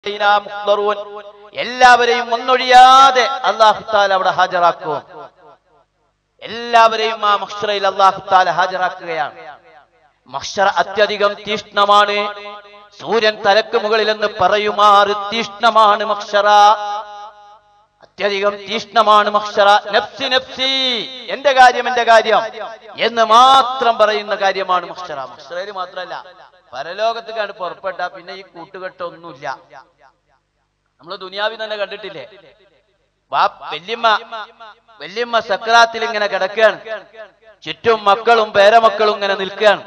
ഇലാ മുഹ്ദറൂൻ. എല്ലാവരെയും ഒന്നൊഴിയാതെ അള്ളാഹു താല അവിടെ ഹാജരാക്കും എല്ലാവരെയും ആ മഹ്ഷറയിൽ അള്ളാഹു താല ഹാജരാക്കുകയാണ് മഹ്ഷറ അത്യധികം തീഷ്ണമാണ് സൂര്യൻ തലക്ക് മുകളിലെന്ന് പറയുമാറ് തീഷ്ണമാണ് മഹ്ഷറ അത്യധികം തീഷ്ണമാണ് മഹ്ഷറ നഫ്സി നഫ്സി എന്റെ കാര്യം എന്റെ കാര്യം എന്ന് മാത്രം പറയുന്ന കാര്യമാണ് മഹ്ഷറ മഹ്ഷറയിൽ മാത്രമല്ല പരലോകത്ത് കണ്ട് പുറപ്പെട്ട പിന്നെ ഈ കൂട്ടുകെട്ടൊന്നുമില്ല നമ്മൾ ദുനിയാവിൽ തന്നെ കണ്ടിട്ടില്ലേ വാ വല്യമ്മ വല്യമ്മ സക്രാത്തിൽ ഇങ്ങനെ കിടക്കുകയാണ് ചുറ്റും മക്കളും പേരമക്കളും ഇങ്ങനെ നിൽക്കുകയാണ്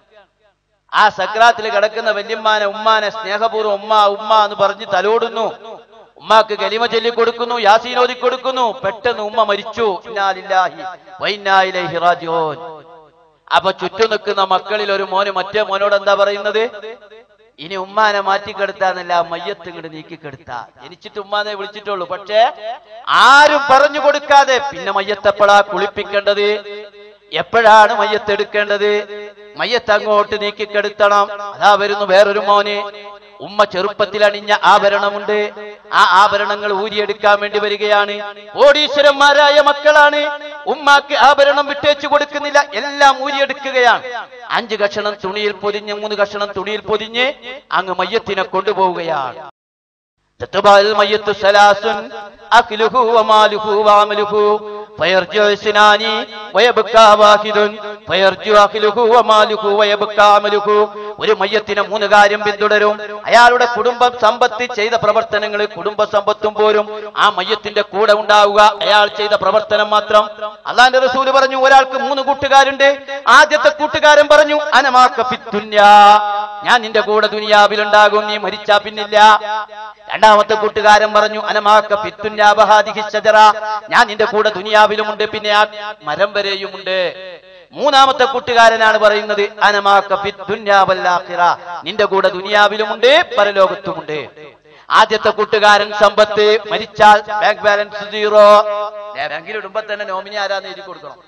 ആ സക്രാത്തിൽ കിടക്കുന്ന വല്യമ്മാനെ ഉമ്മാനെ സ്നേഹപൂർവ്വം ഉമ്മ ഉമ്മ എന്ന് പറഞ്ഞ് തലോടുന്നു ഉമ്മാക്ക് കലിമ ചൊല്ലി കൊടുക്കുന്നു യാസീനോദി കൊടുക്കുന്നു പെട്ടെന്ന് ഉമ്മ മരിച്ചു ഇന്നാലില്ലാഹി വൈന്നായിലൈഹി റാജിഊൻ അപ്പൊ ചുറ്റും നിൽക്കുന്ന മക്കളിൽ ഒരു മോന് മറ്റേ മോനോട് എന്താ പറയുന്നത് ഇനി ഉമ്മാനെ മാറ്റിക്കെടുത്താന്നല്ല മയ്യത്ത് ഇങ്ങോട്ട് നീക്കിക്കെടുത്ത ജനിച്ചിട്ട് ഉമ്മാനെ വിളിച്ചിട്ടുള്ളൂ പക്ഷേ ആരും പറഞ്ഞു കൊടുക്കാതെ പിന്നെ മയ്യത്തെപ്പോഴാ കുളിപ്പിക്കേണ്ടത് എപ്പോഴാണ് മയ്യത്ത് എടുക്കേണ്ടത് മയ്യത്ത് അങ്ങോട്ട് നീക്കിക്കെടുത്തണം അതാ വരുന്നു വേറൊരു മോന് ഉമ്മ ചെറുപ്പത്തിൽ അണിഞ്ഞ ആഭരണമുണ്ട് ആ ആഭരണങ്ങൾ ഊരിയെടുക്കാൻ വേണ്ടി വരികയാണ് കോടീശ്വരന്മാരായ മക്കളാണ് ഉമ്മാക്ക് ആഭരണം വിട്ടേച്ചു കൊടുക്കുന്നില്ല എല്ലാം ഊരിയെടുക്കുകയാണ് അഞ്ച് കഷണം തുണിയിൽ പൊതിഞ്ഞ് മൂന്ന് കഷണം തുണിയിൽ പൊതിഞ്ഞ് അങ്ങ് മയ്യത്തിനെ കൊണ്ടുപോവുകയാണ് تتبع الميت ثلاث أكله وماله وعمله فيرجع اثنان ويبقى واحد فيرجع أكله وماله ويبقى عمله ഒരു മയ്യത്തിന് മൂന്ന് കാര്യം പിന്തുടരും അയാളുടെ കുടുംബം സമ്പത്ത് ചെയ്ത പ്രവർത്തനങ്ങൾ കുടുംബ സമ്പത്തും പോരും ആ മയ്യത്തിന്റെ കൂടെ ഉണ്ടാവുക അയാൾ ചെയ്ത പ്രവർത്തനം മാത്രം അള്ളാന്റെ റസൂല് പറഞ്ഞു ഒരാൾക്ക് മൂന്ന് കൂട്ടുകാരുണ്ട് ആദ്യത്തെ കൂട്ടുകാരൻ പറഞ്ഞു അനമാക്ക ഫിത്തുന്യാ ഞാൻ നിന്റെ കൂടെ ദുനിയാവിലുണ്ടാകും നീ മരിച്ചാ പിന്നില്ല രണ്ടാമത്തെ കൂട്ടുകാരൻ പറഞ്ഞു അനമാക്ക ഫിത്തുന്യാബഹാദിഹി ഷജറ ഞാൻ നിന്റെ കൂടെ ദുനിയാവിലുമുണ്ട് പിന്നെ ആ മരം വരെയുമുണ്ട് മൂന്നാമത്തെ കൂട്ടുകാരനാണ് പറയുന്നത് അനമാക്ക ഫിത്തുന്യാവല്ലാഖിറ നിന്റെ കൂടെ ദുനിയാവിലുമുണ്ട് പരലോകത്തുമുണ്ട് ആദ്യത്തെ കൂട്ടുകാരൻ സമ്പത്ത് മരിച്ചാൽ ബാങ്ക് ബാലൻസ് സീറോ ബാങ്കിൽ ഇടുമ്പോ തന്നെ നോമിനി ആരാന്ന് എഴുതി കൊടുക്കണം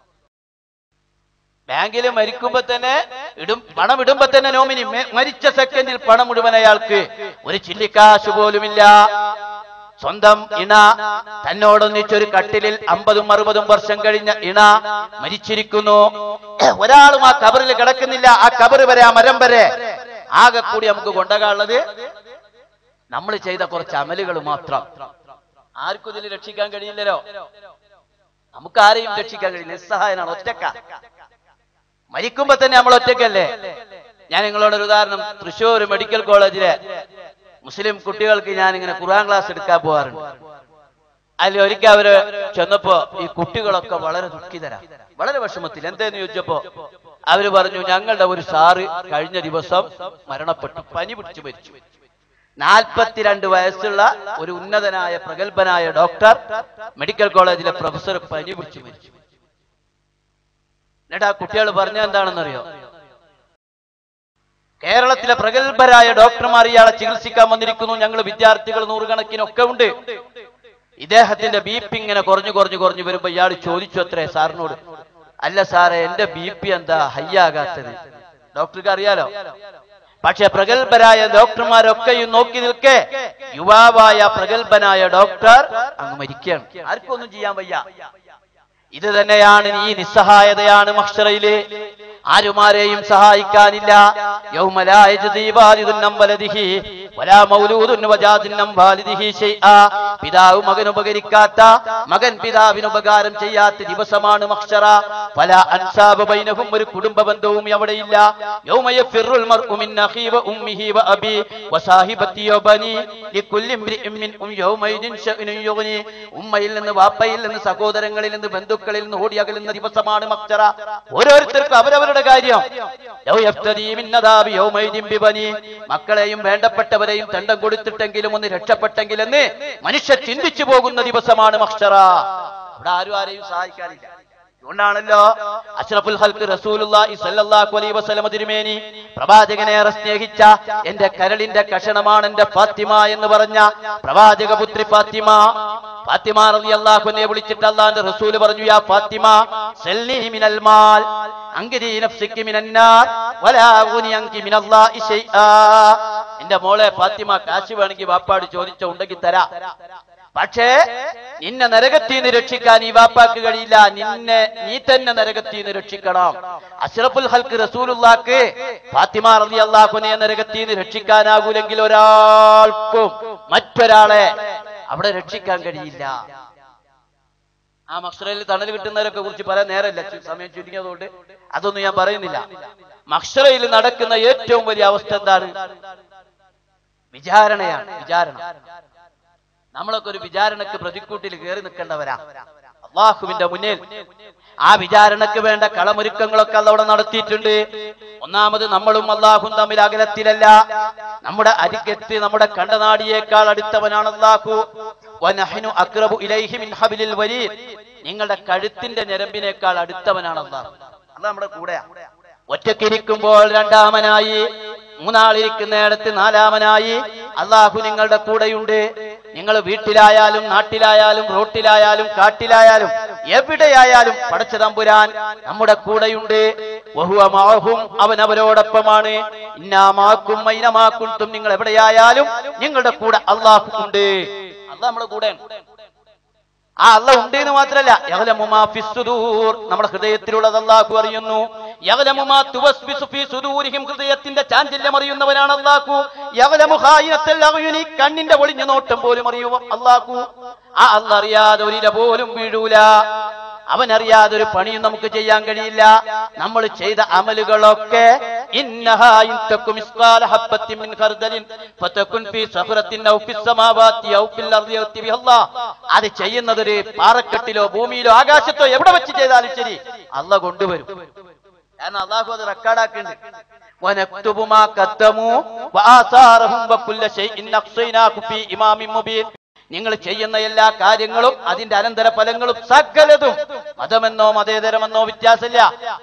ബാങ്കിൽ മരിക്കുമ്പോ തന്നെ ഇടും പണം ഇടുമ്പോ തന്നെ നോമിനി മെ- മരിച്ച സെക്കൻഡിൽ പണം മുഴുവൻ അയാൾക്ക് ഒരു ചില്ലിക്കാശ് പോലുമില്ല സ്വന്തം ഇണ തന്നോടൊന്നിച്ചൊരു കട്ടിലിൽ അമ്പതും അറുപതും വർഷം കഴിഞ്ഞ ഇണ മരിച്ചിരിക്കുന്നു ഒരാളും ആ കബറിൽ കിടക്കുന്നില്ല ആ കബറ് വരെ ആ മരം വരെ ആകെ കൂടി നമുക്ക് കൊണ്ടകാനുള്ളത് നമ്മൾ ചെയ്ത കുറച്ച് അമലുകൾ മാത്രം ആർക്കും ഇതിൽ രക്ഷിക്കാൻ കഴിയില്ലല്ലോ നമുക്ക് ആരെയും രക്ഷിക്കാൻ കഴിയില്ല നിസ്സഹായനാണ് ഒറ്റക്ക മരിക്കുമ്പോ തന്നെ നമ്മൾ ഒറ്റക്കല്ലേ ഞാൻ നിങ്ങളോടൊരു ഉദാഹരണം തൃശ്ശൂർ മെഡിക്കൽ കോളേജിലെ മുസ്ലിം കുട്ടികൾക്ക് ഞാൻ ഇങ്ങനെ ഖുർആൻ ക്ലാസ് എടുക്കാൻ പോകാറുണ്ട് അതിൽ ഒരിക്കൽ അവര് ചെന്നപ്പോ ഈ കുട്ടികളൊക്കെ വളരെ ദുഃഖിതരാ വളരെ വിഷമത്തിൽ എന്തേന്ന് ചോദിച്ചപ്പോ അവര് പറഞ്ഞു ഞങ്ങളുടെ ഒരു സാറ് കഴിഞ്ഞ ദിവസം മരണപ്പെട്ടു പനി പിടിച്ചു മരിച്ചു നാൽപ്പത്തിരണ്ട് വയസ്സുള്ള ഒരു ഉന്നതനായ പ്രഗത്ഭനായ ഡോക്ടർ മെഡിക്കൽ കോളേജിലെ പ്രൊഫസർ പനി പിടിച്ചു മരിച്ചു എന്നിട്ട് ആ കുട്ടികൾ പറഞ്ഞ എന്താണെന്നറിയോ കേരളത്തിലെ പ്രഗത്ഭരായ ഡോക്ടർമാർ ഇയാളെ ചികിത്സിക്കാൻ വന്നിരിക്കുന്നു ഞങ്ങൾ വിദ്യാർത്ഥികൾ നൂറുകണക്കിനൊക്കെ ഉണ്ട് ഇദ്ദേഹത്തിന്റെ ബി പി ഇങ്ങനെ കുറഞ്ഞു കുറഞ്ഞു കുറഞ്ഞു വരുമ്പോ ഇയാൾ ചോദിച്ചു അത്രേ സാറിനോട് അല്ല സാറേ എന്റെ ബി പി എന്താ ഹൈ ആകാത്തത് ഡോക്ടർക്ക് അറിയാലോ പക്ഷെ പ്രഗത്ഭരായ ഡോക്ടർമാരൊക്കെയും നോക്കി നിൽക്കെ യുവാവായ പ്രഗത്ഭനായ ഡോക്ടർ അങ്ങ് മരിക്കുകയാണ് ആർക്കും ഒന്നും ചെയ്യാൻ വയ്യ ഇത് തന്നെയാണ് ഈ നിസ്സഹായതയാണ് മക്ഷറയില് ആരുമാരെയും സഹായിക്കാനില്ല യൗമലാ യജ്ദീ വാലിദുൻ അൻ വലദിഹി വലാ മൗലൂദുൻ വജാദിൻ അൻ വാലിദിഹി ശൈആ പിതാവ് മകൻ ഉപകരിക്കാത്ത മകൻ പിതാവിന് ഉപകാരം ചെയ്യാത്ത ദിവസമാണ് മക്ഷറ പല അൻസാബ ബൈനഹും ഒരു കുടുംബ ബന്ധവും അവിടെയില്ല യൗമ യഫിറുൽ മർഉ മിൻ അഖീ വ ഉമ്മിഹി വ അബി വ സാഹിബത്തി വ ബനി ലികുല്ലി ഇംറിഇൻ മിൻഹും യൗമൈദിൻ ശഅ്നുൻ യുഗ്നി ഉമ്മയിൽ നിന്ന് വാപ്പയിൽ നിന്ന് സഹോദരങ്ങളിൽ നിന്ന് ബന്ധുക്കളിൽ നിന്ന് ഓടിയകലുന്ന ദിവസമാണ് മക്ചറ ഓരോരുത്തർക്കും അവരവരുടെ കാര്യം ലൗ യഫ്തദീ മിൻ അദാബി യൗമൈദിൻ ബിബനി മക്കളെയും വേണ്ടപ്പെട്ടവരെയും തണ്ടം കൊടുത്തിട്ടെങ്കിലും ഒന്ന് രക്ഷപ്പെട്ടെങ്കിലെന്ന് മനുഷ്യ ചിന്തിച്ചു പോകുന്ന ദിവസമാണ് മക്ചറ അവിടെ ആരും ആരെയും സഹായിക്കാനില്ല അതുകൊണ്ടാണല്ലോ അഷ്റഫുൽ ഹൽക്ക് റസൂലുള്ളാഹി സ്വല്ലല്ലാഹു അലൈഹി വസല്ലമ തിരുമേനി പ്രവാചകനേറെ സ്നേഹിച്ച എന്റെ കരളിന്റെ കഷണമാണ് എന്റെ ഫാത്തിമ എന്ന് പറഞ്ഞ പ്രവാചക പുത്രി ഫാത്തിമ ഫാത്തിമ റളിയല്ലാഹുവിനെ വിളിച്ചിട്ട് അള്ളാന്റെ റസൂല് പറഞ്ഞു യാ ഫാത്തിമ സല്ലി മിനൽ മാൽ അങ്കിരി നഫ്സിക്ക് മിനന്നാർ വലാ ഉനി അങ്കി മിനല്ലാഹി ശൈആ എന്റെ മോളെ ഫാത്തിമ കാശ് വേണമെങ്കിൽ വാപ്പാട് ചോദിച്ചോ ഉണ്ടെങ്കിൽ തരാ പക്ഷേ നിന്നെ നരകത്തിൽ നിന്ന് രക്ഷിക്കാൻ ഈ വാപ്പാക്ക് കഴിയില്ല നിന്നെ നീ തന്നെ നരകത്തിൽ നിന്ന് രക്ഷിക്കണം അഷ്റഫുൽ ഹൽക്ക് റസൂലുള്ളാക്ക് ഫാത്തിമ റളി അള്ളാഹുനെ നരകത്തിൽ നിന്ന് രക്ഷിക്കാനാകൂലെങ്കിൽ ഒരാൾക്കും മറ്റൊരാളെ അവിടെ രക്ഷിക്കാൻ കഴിയില്ല ആ മക്ഷറയിൽ തണൽ കിട്ടുന്നവരൊക്കെ കുറിച്ച് പറയാൻ നേരമില്ല ചു- സമയം ചുരുങ്ങിയതുകൊണ്ട് അതൊന്നും ഞാൻ പറയുന്നില്ല മക്ഷറയിൽ നടക്കുന്ന ഏറ്റവും വലിയ അവസ്ഥ എന്താണ് വിചാരണയാണ് വിചാരണ നമ്മളൊക്കെ ഒരു വിചാരണക്ക് പ്രതിക്കൂട്ടിൽ കയറി നിൽക്കേണ്ടവരാ അള്ളാഹുവിന്റെ മുന്നിൽ ആ വിചാരണക്ക് വേണ്ട കളമൊരുക്കങ്ങളൊക്കെ അവിടെ നടത്തിയിട്ടുണ്ട് ഒന്നാമത് നമ്മളും അള്ളാഹും തമ്മിൽ അകലത്തിലല്ല നമ്മുടെ അരികത്ത് നമ്മുടെ കണ്ടനാടിയേക്കാൾ അടുത്തവനാണ് അള്ളാഹു വനഹ്നു അക്റബു ഇലൈഹി മിൻ ഹബിലിൽ വരീദ് നിങ്ങളുടെ കഴുത്തിന്റെ ഞരമ്പിനേക്കാൾ അടുത്തവനാണ് അള്ളാഹു അത് നമ്മുടെ കൂടെയാ ഒറ്റക്കിരിക്കുമ്പോൾ രണ്ടാമനായി മൂന്നാളിരിക്കുന്നിടത്ത് നാലാമനായി അള്ളാഹു നിങ്ങളുടെ കൂടെയുണ്ട് നിങ്ങൾ വീട്ടിലായാലും നാട്ടിലായാലും റോട്ടിലായാലും കാട്ടിലായാലും എവിടെയായാലും പടച്ച തമ്പുരാൻ നമ്മുടെ കൂടെയുണ്ട് വഹുവ മാഹും അവൻ അവരോടൊപ്പമാണ് ഇന്നാമാക്കും മൈനമാക്കും നിങ്ങൾ എവിടെയായാലും നിങ്ങളുടെ കൂടെ അള്ളാഹു ഉണ്ട് അള്ളാഹ് നമ്മുടെ കൂടെയാണ് ആ അല്ല ഉണ്ട് എന്ന് മാത്രല്ല യഗ്ലമുമാ ഫിസ് സുദൂർ നമ്മുടെ ഹൃദയത്തിലുള്ളത് അല്ലാഹു അറിയുന്നു യഗ്ലമുമാ തുവസ്ബിസു ഫീ സുദൂരിഹിം ഹൃദയത്തിന്റെ ചാഞ്ചല്യം അറിയുന്നവനാണ് അല്ലാഹു യഗ്ലമു ഖായിനത്തൽ അഗ്യുനി കണ്ണിന്റെ ഒളിഞ്ഞു നോട്ടം പോലും അറിയും അല്ലാഹു ആ അല്ല അറിയാതെ ഒരില പോലും വീഴൂല അവൻ അറിയാതെ ഒരു പണിയും നമുക്ക് ചെയ്യാൻ കഴിയില്ല നമ്മൾ ചെയ്ത അമലുകളൊക്കെ ഇന്നഹാ ഇൻ തക്കു മിസ്കാല ഹബ്ബത്തിൻ മിൻ ഖർദലിൻ ഫതകുൻ ഫീ സഖറത്തിൻ ഔ ഫിസ് സമാവാതി ഔ ഫിൽ അർദി യഅതി ബിഹ അല്ലാഹ് അത് ചെയ്യുന്നത് ഒരു പാറക്കെട്ടിലോ ഭൂമിയിലോ ആകാശത്തോ എവിടെ വെച്ച് ചെയ്താലും ശരി അല്ല കൊണ്ടുവരും കാരണം അള്ളാഹു അത് റെക്കോർഡാക്കുന്നുണ്ട് وَنَكْتُبُ مَا قَدَّمُوا وَآثَارَهُمْ وَكُلَّ شَيْءٍ أَحْصَيْنَاهُ فِي إِمَامٍ مُبِينٍ നിങ്ങൾ ചെയ്യുന്ന എല്ലാ കാര്യങ്ങളും അതിന്റെ അനന്തര ഫലങ്ങളും സകലതും മതമെന്നോ മതേതരമെന്നോ വ്യത്യാസമില്ല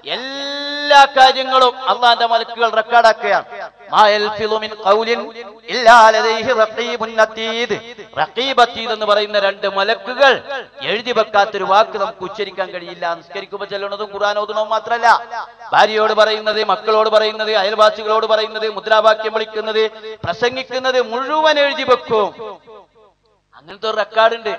എല്ലാ കാര്യങ്ങളും അള്ളാന്റെ മലക്കുകൾ റെക്കോർഡാക്കുകയാണ് മാ യൽഫിളു മിൻ ഖൗലിൻ ഇല്ലാ ലദൈഹി റഖീബുൻ അതീദ് റഖീബ് അതീദ് എന്ന് പറയുന്ന രണ്ട് മലക്കുകൾ എഴുതി വെക്കാത്തൊരു വാക്ക് നമുക്ക് ഉച്ചരിക്കാൻ കഴിയില്ല നിസ്കരിക്കുമ്പോൾ ചെല്ലുന്നതും ഖുർആൻ ഓതുന്നതും മാത്രമല്ല ഭാര്യയോട് പറയുന്നത് മക്കളോട് പറയുന്നത് അയൽവാസികളോട് പറയുന്നത് മുദ്രാവാക്യം വിളിക്കുന്നത് പ്രസംഗിക്കുന്നത് മുഴുവൻ എഴുതി വെക്കും അങ്ങനത്തെ ഒരു റെക്കോർഡുണ്ട്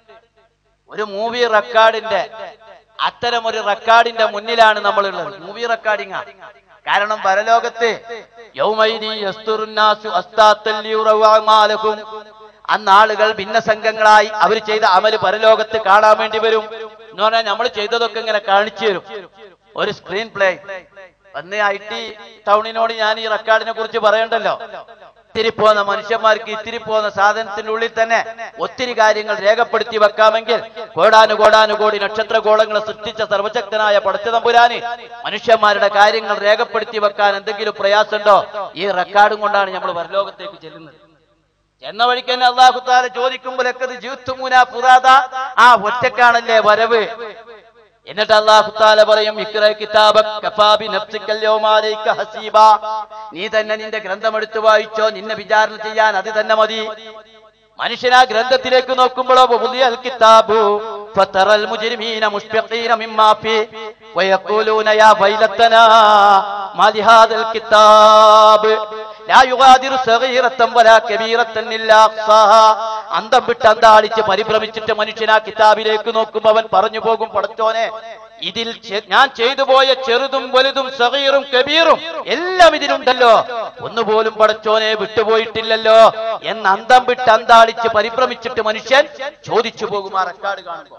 ഒരു മൂവി റെക്കോർഡിന്റെ അത്തരം ഒരു റെക്കോർഡിന്റെ മുന്നിലാണ് നമ്മളുള്ളത് മൂവി റെക്കോർഡിംഗ് കാരണം പരലോകത്ത് യൗമൈനി യസ്തുറുന്നാസു അസ്താത്തൽ ലിയുറവ അഅമാലഹും. അന്ന് ആളുകൾ ഭിന്നസംഘങ്ങളായി അവർ ചെയ്ത അമല് പരലോകത്ത് കാണാൻ വേണ്ടി വരും എന്ന് പറഞ്ഞാൽ നമ്മൾ ചെയ്തതൊക്കെ ഇങ്ങനെ കാണിച്ചു തരും ഒരു സ്ക്രീൻ പ്ലേ അന്ന് ഐ ടി ടൗണിനോട് ഞാൻ ഈ റെക്കോർഡിനെ കുറിച്ച് പറയണ്ടല്ലോ ഇത്തിരി പോകുന്ന മനുഷ്യന്മാർക്ക് ഇത്തിരി പോകുന്ന സാധനത്തിന്റെ ഉള്ളിൽ തന്നെ ഒത്തിരി കാര്യങ്ങൾ രേഖപ്പെടുത്തി വെക്കാമെങ്കിൽ കോടാനു കോടാനു കോടി നക്ഷത്ര ഗോളങ്ങളെ സൃഷ്ടിച്ച സർവശക്തനായ പടച്ചതമ്പുരാന് മനുഷ്യന്മാരുടെ കാര്യങ്ങൾ രേഖപ്പെടുത്തി വെക്കാൻ എന്തെങ്കിലും പ്രയാസമുണ്ടോ ഈ റെക്കോർഡും കൊണ്ടാണ് നമ്മൾ പരലോകത്തേക്ക് ചെല്ലുന്നത് എന്ന വഴിക്ക് തന്നെ അള്ളാഹു താല ചോദിക്കുമ്പോഴൊക്കെ ജീത്തുമൂന പുറാത ആ ഒറ്റക്കാണല്ലേ വരവ് എന്നിട്ട് അള്ളാഹു താല പറയും ഇക്ര കിതാബ കഫാബി നഫ്സിക്കൽ യൗമ അലൈക ഹസീബ നീ തന്നെ നിന്റെ ഗ്രന്ഥം എടുത്തു വായിച്ചോ നിന്നെ വിചാരണ ചെയ്യാൻ അത് തന്നെ മതി മനുഷ്യൻ ആ ഗ്രന്ഥത്തിലേക്ക് നോക്കുമ്പോഴോ പുതിയൽ കിതാബു ഫതറൽ മുജ്രിമീന മുഷ്ഫിഖീന മിമ്മാ ഫീ വയഖൂലൂന യാ വൈലത്തനാ മാ ലിഹാദൽ കിതാബ് ലാ യുഗാദിറു സഗീറത്തൻ വലാ കബീറത്തൻ ഇല്ലാ അഹ്സാഹാ അന്തം വിട്ട് അന്താളിച്ച് പരിഭ്രമിച്ചിട്ട് മനുഷ്യൻ ആ കിതാബിലേക്ക് നോക്കുമ്പോൾ അവൻ പറഞ്ഞു പോകും പടച്ചോനെ ഇതിൽ ചെ- ഞാൻ ചെയ്തു പോയ ചെറുതും വലുതും സഗീറും കബീറും എല്ലാം ഇതിലുണ്ടല്ലോ ഒന്നുപോലും പടച്ചോനെ വിട്ടുപോയിട്ടില്ലല്ലോ എന്ന് അന്തം വിട്ട് അന്താളിച്ച് പരിഭ്രമിച്ചിട്ട് മനുഷ്യൻ ചോദിച്ചു പോകും ആ റെക്കാർഡ് കാണുമ്പോൾ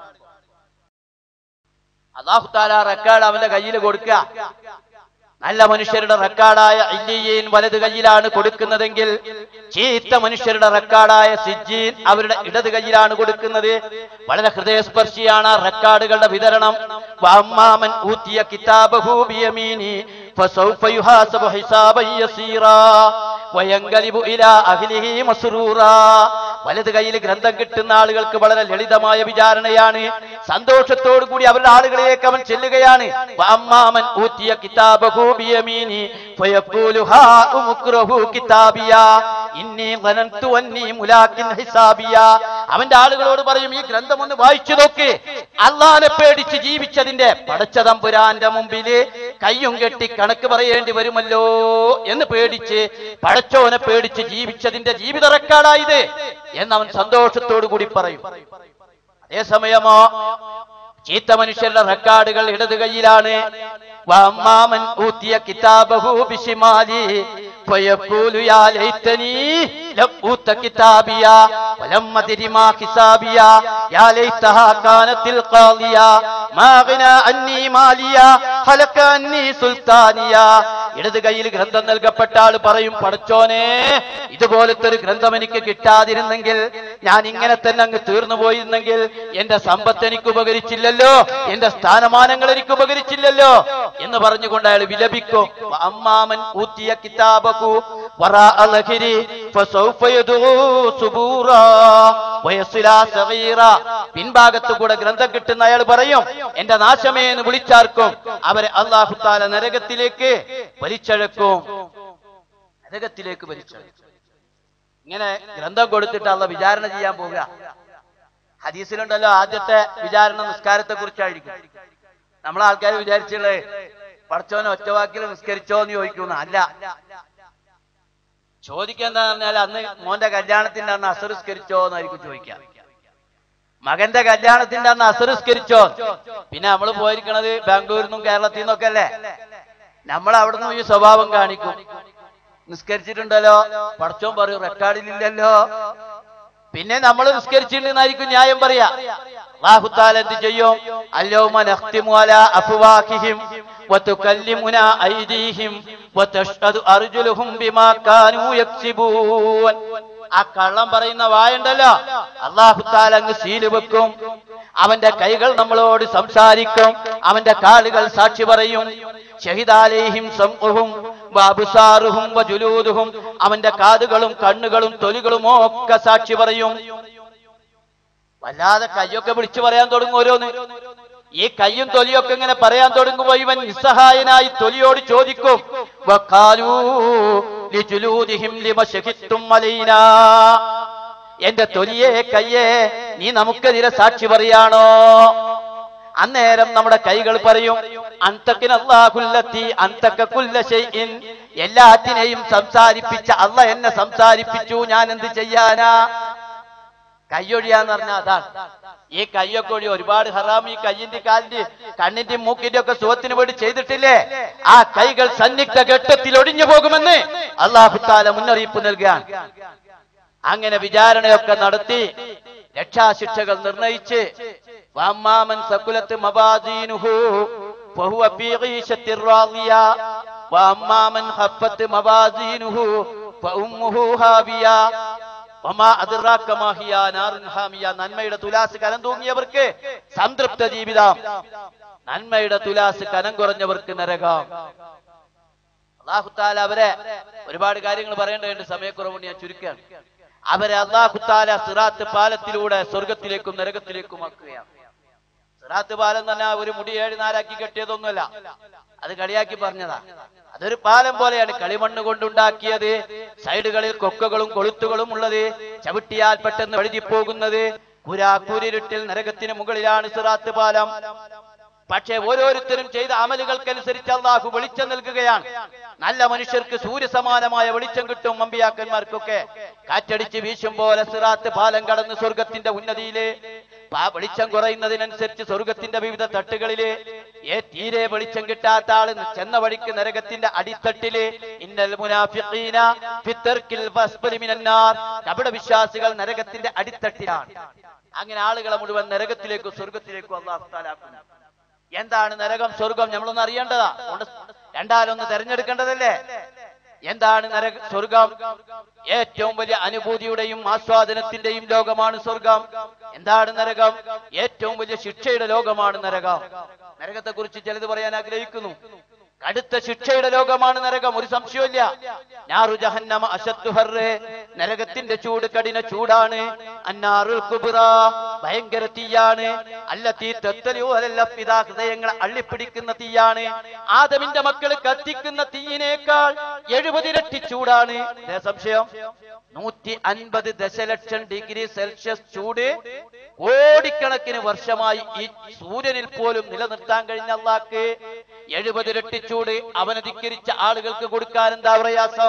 അള്ളാഹു താല റെക്കാർഡ് അവന്റെ കയ്യിൽ കൊടുക്കുക നല്ല മനുഷ്യരുടെ റെക്കാർഡായ ഇല്ലിയീൻ വലത് കയ്യിലാണ് കൊടുക്കുന്നതെങ്കിൽ ചീത്ത മനുഷ്യരുടെ റെക്കാർഡായ സിജീൻ അവരുടെ ഇടത് കയ്യിലാണ് കൊടുക്കുന്നത് വളരെ ഹൃദയസ്പർശിയാണ് ആ റെക്കാർഡുകളുടെ വിതരണം വഅമ്മാമൻ ഊതിയ കിതാബഹു ബിയമീനി ഫസൗഫ യുഹാസബു ഹിസാബൻ യസീറാ وينقلب إلى أهله مسرورا വലത് കയ്യിൽ ഗ്രന്ഥം കിട്ടുന്ന ആളുകൾക്ക് വളരെ ലളിതമായ വിചാരണയാണ് സന്തോഷത്തോടു കൂടി അവരുടെ ആളുകളിലേക്ക് അവൻ ചെല്ലുകയാണ് വഅമ്മാമൻ ഊത്തിയ കിതാബഹു ബിയമീനി ഫയഖൂലു ഹാ ഉംഖ്റഹു കിതാബിയ ഇന്നി ളനന്തു അന്നി മുലാക്കിൻ ഹിസാബിയ അവന്റെ ആളുകളോട് പറയും ഈ ഗ്രന്ഥം ഒന്ന് വായിച്ചു നോക്ക് അള്ളാനെ പേടിച്ച് ജീവിച്ചതിന്റെ പടച്ച തമ്പുരാന്റെ മുമ്പില് കയ്യും കെട്ടി കണക്ക് പറയേണ്ടി വരുമല്ലോ എന്ന് പേടിച്ച് പടച്ചോനെ പേടിച്ച് ജീവിച്ചതിന്റെ ജീവിത റെക്കാർഡായത് എന്നവൻ സന്തോഷത്തോടു കൂടി പറയും അതേസമയമോ ചീത്ത മനുഷ്യരുടെ റെക്കാർഡുകൾ ഇടത് കൈയിലാണ് വഅമ്മാമൻ ഊത്തിയ കിതാബഹു ബിശിമാലി ഫയഖൂലു യാ ലൈതനി ലം ഊത കിതാബിയ വലം അദ്രി മാ ഹിസാബിയ യാ ലൈതഹാ കാനത്തിൽ ഖാദിയ മാ ഗനാ അന്നി മാലിയ ഹലക അന്നി സുൽത്താനിയ ഇടത് കയ്യിൽ ഗ്രന്ഥം നൽകപ്പെട്ട ആൾ പറയും പടച്ചോനെ ഇതുപോലത്തെ ഒരു ഗ്രന്ഥം എനിക്ക് കിട്ടാതിരുന്നെങ്കിൽ ഞാൻ ഇങ്ങനെ തന്നെ അങ്ങ് തീർന്നു പോയിരുന്നെങ്കിൽ എന്റെ സമ്പത്ത് എനിക്ക് ഉപകരിച്ചില്ലല്ലോ എന്റെ സ്ഥാനമാനങ്ങൾ എനിക്ക് ഉപകരിച്ചില്ലല്ലോ എന്ന് പറഞ്ഞുകൊണ്ട് അയാൾ വിലപിക്കും അമ്മാമൻ ഊത്തിയ കിതാബകു വറാ അലഹിരി ഫസൗഫ യദൂ സുബൂറാ വയസ്സിലാ സഗീറ പിൻഭാഗത്ത് കൂടെ ഗ്രന്ഥം കിട്ടുന്ന അയാൾ പറയും എന്റെ നാശമേ എന്ന് വിളിച്ചാർക്കും അവരെ അള്ളാഹു താല നരകത്തിലേക്ക് വലിച്ചഴക്കും നരകത്തിലേക്ക് വലിച്ചഴക്കും ഇങ്ങനെ ഗ്രന്ഥം കൊടുത്തിട്ട് അള്ള വിചാരണ ചെയ്യാൻ പോവുക ഹദീസിലുണ്ടല്ലോ ആദ്യത്തെ വിചാരണ നിസ്കാരത്തെ കുറിച്ചായിരിക്കും നമ്മളെ ആൾക്കാർ വിചാരിച്ചുള്ളത് പടച്ചോനെ ഒറ്റവാക്കിൽ നിസ്കരിച്ചോ എന്ന് ചോദിക്കുന്ന അല്ല ചോദിക്കുക എന്താ പറഞ്ഞാൽ അന്ന് മോന്റെ കല്യാണത്തിന്റെ അന്ന് അസറിസ്കരിച്ചോ എന്നായിരിക്കും ചോദിക്കുക മകന്റെ കല്യാണത്തിന്റെ അന്ന് അസറിസ്കരിച്ചോ പിന്നെ നമ്മൾ പോയിരിക്കണത് ബാംഗ്ലൂരിൽ നിന്നും കേരളത്തിൽ നിന്നൊക്കെ അല്ലേ നമ്മൾ അവിടുന്ന് ഈ സ്വഭാവം കാണിക്കും നിസ്കരിച്ചിട്ടുണ്ടല്ലോ പടച്ചോൻ പറയും റെക്കോർഡിലില്ലല്ലോ പിന്നെ നമ്മൾ നിസ്കരിച്ചിട്ടുണ്ടെന്നായിരിക്കും ന്യായം പറയാ അല്ലാഹുത്താല എന്ത് ചെയ്യും അല്യൗമ നഖ്തിമു അലാ അഫ്വാഹിഹിം വതുകല്ലിമുനാ ഐദീഹിം വതഷ്ഹദു അർജുലുഹും ബിമാ കാനൂ യക്സിബൂൻ ആ കള്ളം പറയുന്ന വായുണ്ടല്ലോ അള്ളാഹുത്താല അങ്ങ് സീല് വെക്കും അവന്റെ കൈകൾ നമ്മളോട് സംസാരിക്കും അവന്റെ കാലുകൾ സാക്ഷി പറയും ഷഹിദാലേഹിം സംഹും ബാബുസാറുഹും വജുലൂദുഹും അവന്റെ കാതുകളും കണ്ണുകളും തൊലികളും ഒക്കെ സാക്ഷി പറയും വല്ലാതെ കയ്യൊക്കെ വിളിച്ചു പറയാൻ തുടങ്ങും ഓരോന്ന് ഈ കയ്യും തൊലിയൊക്കെ ഇങ്ങനെ പറയാൻ തുടങ്ങുമ്പോ ഇവൻ നിസ്സഹായനായി തൊലിയോട് ചോദിക്കും വഖാലൂ ലിജുലൂദിഹിം ലിമ ശഹിത്തും അലൈനാ എന്റെ തൊലിയെ കയ്യേ നീ നമുക്കെതിരെ സാക്ഷി പറയാണോ അന്നേരം നമ്മുടെ കൈകൾ പറയും അന്തക്കിനല്ലാഹുല്ലത്തി അന്തക്കുല്ല ഷൈഇൻ എല്ലാത്തിനെയും സംസാരിപ്പിച്ച അല്ല എന്നെ സംസാരിപ്പിച്ചു ഞാൻ എന്ത് ചെയ്യാനാ കയ്യൊഴിയാന്ന് പറഞ്ഞാൽ അതാണ് ഈ കയ്യൊക്കെ ഒഴി ഒരുപാട് ഹറാം ഈ കയ്യിന്റെ കാലിന്റെ കണ്ണിന്റെ മൂക്കിന്റെ ഒക്കെ സുഖത്തിന് വേണ്ടി ചെയ്തിട്ടില്ലേ ആ കൈകൾ സന്നിഗ്ധ ഘട്ടത്തിൽ ഒടിഞ്ഞു പോകുമെന്ന് അള്ളാഹുത്താല മുന്നറിയിപ്പ് നൽകുകയാണ് അങ്ങനെ വിചാരണയൊക്കെ നടത്തി രക്ഷാശിക്ഷകൾ നിർണയിച്ച് വാമ്മാമൻ സകുലത്ത് മവാദീനുഹു ഫഹുവ ഫീ ഗീശത്തിർ റാദിയ വാമ്മാമൻ ഖഫത്ത് മവാദീനുഹു ഫഉമ്മുഹു ഹാവിയ വമാ അദ്റാക മാ ഹിയ നാറുൻ ഹാമിയ നന്മയുടെ തുലാസ് കനം തൂങ്ങിയവർക്ക് സംതൃപ്ത ജീവിതം നന്മയുടെ തുലാസ് കനം കുറഞ്ഞവർക്ക് നരകം അള്ളാഹുത്താല അവരെ ഒരുപാട് കാര്യങ്ങൾ പറയേണ്ടതുണ്ട് സമയക്കുറവുണ്ട് ഞാൻ ചുരുക്കുകയാണ് അവരെ അള്ളാഹുത്താല സിറാത്ത് പാലത്തിലൂടെ സ്വർഗത്തിലേക്കും നരകത്തിലേക്കും ആക്കുകയാണ് സിറാത്ത് പാലം തന്നെ ഒരു മുടി ഏഴ് നാലാക്കി കെട്ടിയതൊന്നുമല്ല അത് കളിയാക്കി പറഞ്ഞതാ അതൊരു പാലം പോലെയാണ് കളിമണ്ണ് കൊണ്ടുണ്ടാക്കിയത് സൈഡുകളിൽ കൊക്കകളും കൊളുത്തുകളും ഉള്ളത് ചവിട്ടിയാൽ പെട്ടെന്ന് വഴുതിപ്പോകുന്നത് കുരാക്കൂരിരുട്ടിൽ നരകത്തിന് മുകളിലാണ് സിറാത്ത് പാലം പക്ഷേ ഓരോരുത്തരും ചെയ്ത അമലുകൾക്കനുസരിച്ച് അള്ളാഹു വെളിച്ചം നൽകുകയാണ് നല്ല മനുഷ്യർക്ക് സൂര്യസമാനമായ വെളിച്ചം കിട്ടും അമ്പിയാക്കന്മാർക്കൊക്കെ കാറ്റടിച്ച് വീശും പോലെ സിറാത്ത് പാലം കടന്ന് സ്വർഗത്തിന്റെ ഉന്നതിയില് പാ- വെളിച്ചം കുറയുന്നതിനനുസരിച്ച് സ്വർഗത്തിന്റെ വിവിധ തട്ടുകളില് ഏ തീരെ വെളിച്ചം കിട്ടാത്ത ആള് ചെന്ന വഴിക്ക് നരകത്തിന്റെ അടിത്തട്ടില് ഇന്നൽ മുനാഫിഖീന ഫിത്തർക്കിൽ ഫസ്ബലി മിനന്നാർ കപട വിശ്വാസികൾ നരകത്തിന്റെ അടിത്തട്ടിലാണ് അങ്ങനെ ആളുകളെ മുഴുവൻ നരകത്തിലേക്കും സ്വർഗത്തിലേക്കും അള്ളാഹു താലാക്കുന്നു എന്താണ് നരകം സ്വർഗം നമ്മളൊന്ന് അറിയേണ്ടതാ അതുകൊണ്ട് രണ്ടാലൊന്ന് തെരഞ്ഞെടുക്കേണ്ടതല്ലേ എന്താണ് നരക സ്വർഗം ഏറ്റവും വലിയ അനുഭൂതിയുടെയും ആസ്വാദനത്തിന്റെയും ലോകമാണ് സ്വർഗം എന്താണ് നരകം ഏറ്റവും വലിയ ശിക്ഷയുടെ ലോകമാണ് നരകം നരകത്തെ കുറിച്ച് ചിലത് പറയാൻ ആഗ്രഹിക്കുന്നു കടുത്ത ശിക്ഷയുടെ ലോകമാണ് നരകം ഒരു സംശയമില്ല ഞാറു ജഹന്നമ അശത്തു ഹർറെ നരകത്തിന്റെ ചൂട് കഠിന ചൂടാണ് അന്നാറുൽ കുബുറ ഭയങ്കര തീയാണ് അല്ല തീ തെത്തലിയോ അല്ല പിതാ ഹൃദയങ്ങളെ അള്ളിപ്പിടിക്കുന്ന തീയാണ് ആദമിന്റെ മക്കൾ കത്തിക്കുന്ന തീയിനേക്കാൾ എഴുപതിരട്ടി ചൂടാണ് ഇതേ സംശയം നൂറ്റി അൻപത് ദശലക്ഷം ഡിഗ്രി സെൽഷ്യസ് ചൂട് കോടിക്കണക്കിന് വർഷമായി ഈ സൂര്യനിൽ പോലും നിലനിർത്താൻ കഴിഞ്ഞ അള്ളാക്ക് എഴുപതിരട്ടി ചൂട് അവനെ ധിക്കരിച്ച ആളുകൾക്ക് കൊടുക്കാൻ എന്താ പ്രയാസം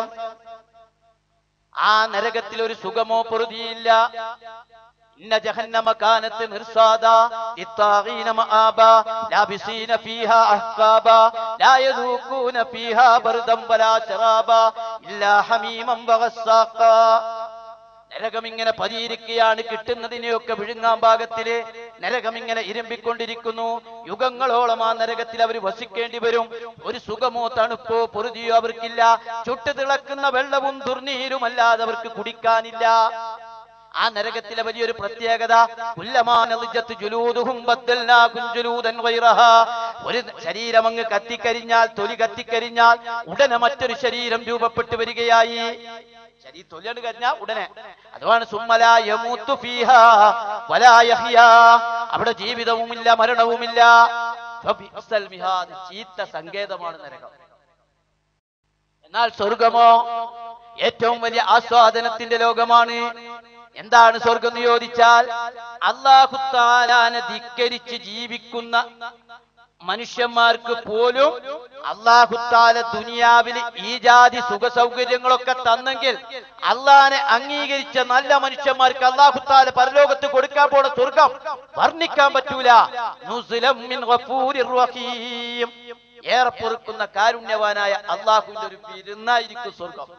ആ നരകത്തിൽ ഒരു സുഖമോ പൊറുതിയില്ല ഇന്ന ജഹന്നമ കാനത്ത് നിർസാദ ഇത്താഗീന മആബ ലാബിസീന ഫീഹാ അഹ്കാബ ലാ യദൂഖൂന ഫീഹാ ബർദം വലാ ശറാബ ഇല്ലാ ഹമീമൻ വഗസ്സാഖ നരകം ഇങ്ങനെ പതിയിരിക്കുകയാണ് കിട്ടുന്നതിനെയൊക്കെ വിഴുങ്ങാൻ പാകത്തില് നരകം ഇങ്ങനെ ഇരുമ്പിക്കൊണ്ടിരിക്കുന്നു യുഗങ്ങളോളം ആ നരകത്തിൽ അവർ വസിക്കേണ്ടി വരും ഒരു സുഖമോ തണുപ്പോ പൊറുതിയോ അവർക്കില്ല ചുട്ടു തിളക്കുന്ന വെള്ളവും ദുർനീരുമല്ലാതെ അവർക്ക് കുടിക്കാനില്ല ആ നരകത്തിലെ വലിയൊരു പ്രത്യേകത കുല്ലമാനലിജത്ത് ജുലൂദുഹും ബദ്ദൽനാകും ജുലൂദൻ ഗൈറഹാ. ഒരു ശരീരം അങ്ങ് കത്തിക്കരിഞ്ഞാൽ തൊലി കത്തിക്കരിഞ്ഞാൽ ഉടനെ മറ്റൊരു ശരീരം രൂപപ്പെട്ടു വരികയായി ശരീ തൊലിയാണ് കരിഞ്ഞാൽ ഉടനെ അതുമാണ് സുമ്മലാ യമൂത്തു ഫീഹാ വലാ യഹ്യാ. അവിടെ ജീവിതവുമില്ല മരണവുമില്ല ഫബിഅ്സൽ മിഹാദ്. ചീത്ത സങ്കേതമാണ് നരകം എന്നാൽ സ്വർഗമോ ഏറ്റവും വലിയ ആസ്വാദനത്തിന്റെ ലോകമാണ് എന്താണ് സ്വർഗം എന്ന് ചോദിച്ചാൽ അള്ളാഹുത്താലാനെ ധിക്കരിച്ച് ജീവിക്കുന്ന മനുഷ്യന്മാർക്ക് പോലും അള്ളാഹുത്താല ദുനിയാവിൽ ഈ ജാതി സുഖ സൗകര്യങ്ങളൊക്കെ തന്നെങ്കിൽ അള്ളാനെ അംഗീകരിച്ച നല്ല മനുഷ്യന്മാർക്ക് അള്ളാഹുത്താല പരലോകത്ത് കൊടുക്കാൻ പോണ സ്വർഗം വർണ്ണിക്കാൻ പറ്റൂല നുസ്ലം മിൻ ഗഫൂരിർ റഹീം. ഏറെ പൊറുക്കുന്ന കാരുണ്യവാനായ അള്ളാഹുവിന്റെ ഒരു വിരുന്നായിരിക്കും സ്വർഗം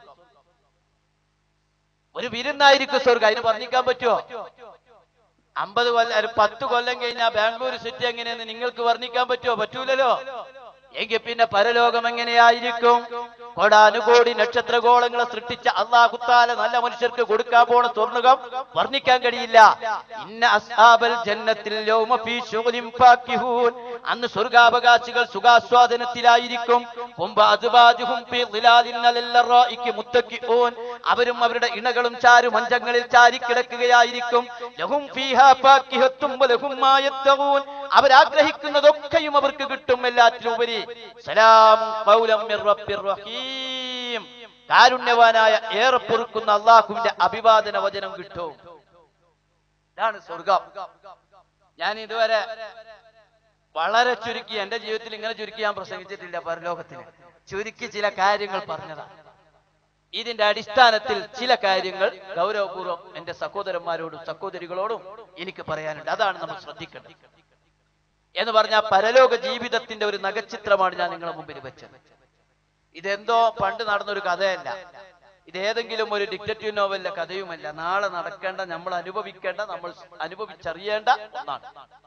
ഒരു വിരുന്നായിരിക്കും സ്വർഗം അതിന് വർണ്ണിക്കാൻ പറ്റുമോ അമ്പത് കൊല്ലം ഒരു പത്ത് കൊല്ലം കഴിഞ്ഞാൽ ബാംഗ്ലൂർ സിറ്റി എങ്ങനെയെന്ന് നിങ്ങൾക്ക് വർണ്ണിക്കാൻ പറ്റുമോ പറ്റൂലല്ലോ എങ്കിൽ പിന്നെ പരലോകം എങ്ങനെയായിരിക്കും കോടാനുകോടി നക്ഷത്രഗോളങ്ങളെ സൃഷ്ടിച്ച അള്ളാഹുത്താല നല്ല മനുഷ്യർക്ക് കൊടുക്കാൻ പോണ സ്വർണ്ണകം വർണ്ണിക്കാൻ കഴിയില്ല ഇന്ന അസ്ഹാബൽ ജന്നത്തിൽ യൗമ ഫീ ശുഗ്ലിൻ ഫാക്കിഹൂൻ അന്ന് സ്വർഗാവകാശികൾ സുഖാസ്വാദനത്തിലായിരിക്കും ഹും അസ്വാജുഹും ഫീ ളിലാലിൻ അലൽ റائക്ക് മുത്തക്കിഊൻ അവരും അവരുടെ ഇണകളും ചാരു മഞ്ചങ്ങളിൽ ചാരിക്കിടക്കുകയായിരിക്കും ലഹും ഫീഹാ ഫാക്കിഹത്തും വലഹും മാ യത്തഗൂൻ അവരാഗ്രഹിക്കുന്നതൊക്കെയും അവർക്ക് കിട്ടും എല്ലാറ്റിലുപരി സലാം ഖൗലം മിർ റബ്ബിർ റഹീം കാരുണ്യവാനായ ഏറെ പൊറുക്കുന്ന അള്ളാഹുവിന്റെ അഭിവാദന വചനം കിട്ടും ഇതാണ് സ്വർഗം ഞാൻ ഇതുവരെ വളരെ ചുരുക്കി എന്റെ ജീവിതത്തിൽ ഇങ്ങനെ ചുരുക്കി ഞാൻ പ്രസംഗിച്ചിട്ടില്ല പരലോകത്തിന് ചുരുക്കി ചില കാര്യങ്ങൾ പറഞ്ഞതാണ് ഇതിന്റെ അടിസ്ഥാനത്തിൽ ചില കാര്യങ്ങൾ ഗൗരവപൂർവ്വം എന്റെ സഹോദരന്മാരോടും സഹോദരികളോടും എനിക്ക് പറയാനുണ്ട് അതാണ് നമ്മൾ ശ്രദ്ധിക്കേണ്ടത് എന്ന് പറഞ്ഞാൽ പരലോക ജീവിതത്തിന്റെ ഒരു നഗച്ചിത്രമാണ് ഞാൻ നിങ്ങളുടെ മുമ്പിൽ വെച്ചത് ഇതെന്തോ പണ്ട് നടന്നൊരു കഥയല്ല ഇത് ഏതെങ്കിലും ഒരു ഡിക്റ്ററ്റീവ് നോവലിലെ കഥയുമല്ല നാളെ നടക്കേണ്ട നമ്മൾ അനുഭവിക്കേണ്ട നമ്മൾ അനുഭവിച്ചറിയേണ്ട ഒന്നാണ്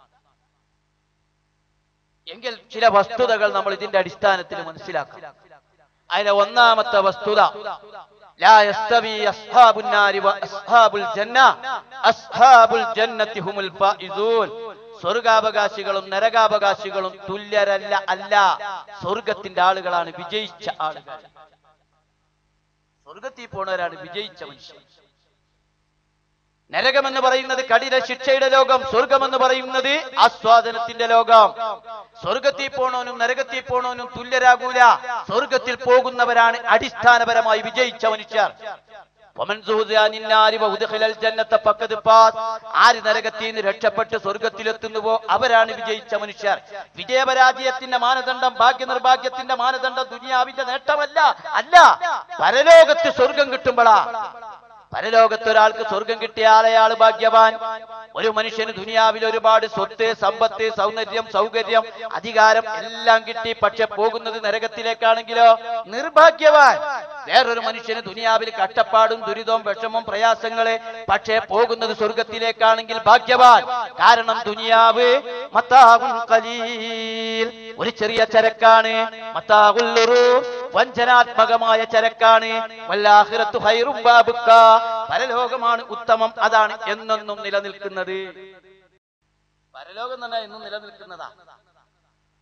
എങ്കിൽ ചില വസ്തുതകൾ നമ്മൾ ഇതിന്റെ അടിസ്ഥാനത്തിൽ മനസ്സിലാക്കാം അതിലെ ഒന്നാമത്തെ വസ്തുത ലാ യസ്തവി അസ്ഹാബുൻ നാരി വ അസ്ഹാബുൽ ജന്ന അസ്ഹാബുൽ ജന്നത്തി ഹുമുൽ ഫായിസൂൻ സ്വർഗാവകാശികളും നരകാവകാശികളും തുല്യരല്ല അല്ല സ്വർഗത്തിന്റെ ആളുകളാണ് വിജയിച്ച ആളുകൾ സ്വർഗത്തിൽ പോണവരാണ് വിജയിച്ച മനുഷ്യർ നരകമെന്ന് പറയുന്നത് കഠിന ശിക്ഷയുടെ ലോകം സ്വർഗമെന്ന് പറയുന്നത് ആസ്വാദനത്തിന്റെ ലോകം സ്വർഗത്തിൽ പോണവനും നരകത്തിൽ പോണവനും തുല്യരാകൂല സ്വർഗത്തിൽ പോകുന്നവരാണ് അടിസ്ഥാനപരമായി വിജയിച്ച മനുഷ്യർ വമൻ സുഹുദിയ നിന്നാരി വഉദ്ഖിലൽ ജന്നത്ത ഫഖദ് ഫാസ്. ആര് നരകത്തിൽ നിന്ന് രക്ഷപ്പെട്ട് സ്വർഗത്തിലെത്തുന്നുവോ അവരാണ് വിജയിച്ച മനുഷ്യർ വിജയപരാജയത്തിന്റെ മാനദണ്ഡം ഭാഗ്യ നിർഭാഗ്യത്തിന്റെ മാനദണ്ഡം ദുനിയാവിന്റെ നേട്ടമല്ല അല്ല പരലോകത്ത് സ്വർഗം കിട്ടുമ്പോഴാ പരലോകത്ത് ഒരാൾക്ക് സ്വർഗം കിട്ടിയ ആളെയാള് ഭാഗ്യവാൻ ഒരു മനുഷ്യന് ദുനിയാവിൽ ഒരുപാട് സ്വത്ത് സമ്പത്ത് സൗന്ദര്യം സൗകര്യം അധികാരം എല്ലാം കിട്ടി പക്ഷെ പോകുന്നത് നരകത്തിലേക്കാണെങ്കിലോ നിർഭാഗ്യവാൻ വേറൊരു മനുഷ്യന് ദുനിയാവിൽ കഷ്ടപ്പാടും ദുരിതവും വിഷമവും പ്രയാസങ്ങള് പക്ഷേ പോകുന്നത് സ്വർഗത്തിലേക്കാണെങ്കിൽ ഭാഗ്യവാൻ കാരണം ദുനിയാവ് മത്താവുൻ ഖലീൽ ഒരു ചെറിയ ചരക്കാണ് മത്താവുൽ ഉറൂർ വഞ്ചനാത്മകമായ ചരക്കാണ് വല്ലാഹിറത്തു ഖൈറും ബാബുക്ക പരലോകമാണ് ഉത്തമം അതാണ് എന്നെന്നും നിലനിൽക്കുന്നത് പരലോകം തന്നെ എന്നും നിലനിൽക്കുന്നതാ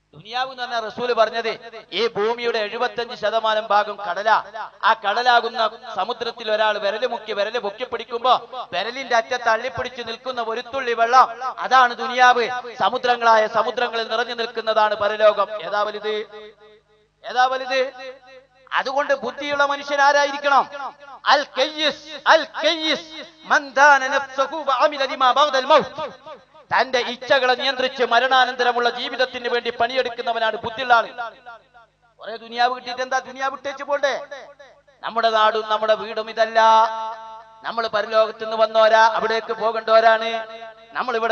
ദുനിയാവ് എന്ന് പറഞ്ഞാൽ റസൂല് പറഞ്ഞത് ഈ ഭൂമിയുടെ എഴുപത്തഞ്ച് ശതമാനം ഭാഗം കടല ആ കടലാകുന്ന സമുദ്രത്തിൽ ഒരാൾ വിരല് മുക്കി വിരല് പൊക്കി പിടിക്കുമ്പോ വിരലിന്റെ അറ്റ തള്ളിപ്പിടിച്ച് നിൽക്കുന്ന ഒരു തുള്ളി വെള്ളം അതാണ് ദുനിയാവ് സമുദ്രങ്ങളായ സമുദ്രങ്ങളിൽ നിറഞ്ഞു നിൽക്കുന്നതാണ് പരലോകം ഏതാ വലുത് ഏതാ വലുത് അതുകൊണ്ട് ബുദ്ധിയുള്ള മനുഷ്യൻ ആരായിരിക്കണം അൽ കയ്യിസ് അൽ കയ്യിസ് മൻ ദാന നഫ്സഹു വഅമില ലിമാ ബഅദൽ മൗത്ത് തന്റെ ഇച്ഛകളെ നിയന്ത്രിച്ച് മരണാനന്തരമുള്ള ജീവിതത്തിന് വേണ്ടി പണിയെടുക്കുന്നവനാണ് ബുദ്ധിയുള്ള ആള് കുറെ ദുനിയാവ് കിട്ടിയിട്ട് എന്താ ദുനിയാവ് വിട്ടേച്ച് പോണ്ടേ നമ്മുടെ നാടും നമ്മുടെ വീടും ഇതല്ല നമ്മൾ പരലോകത്ത് നിന്ന് വന്നോരാ അവിടേക്ക് പോകേണ്ടവരാണ് നമ്മൾ ഇവിടെ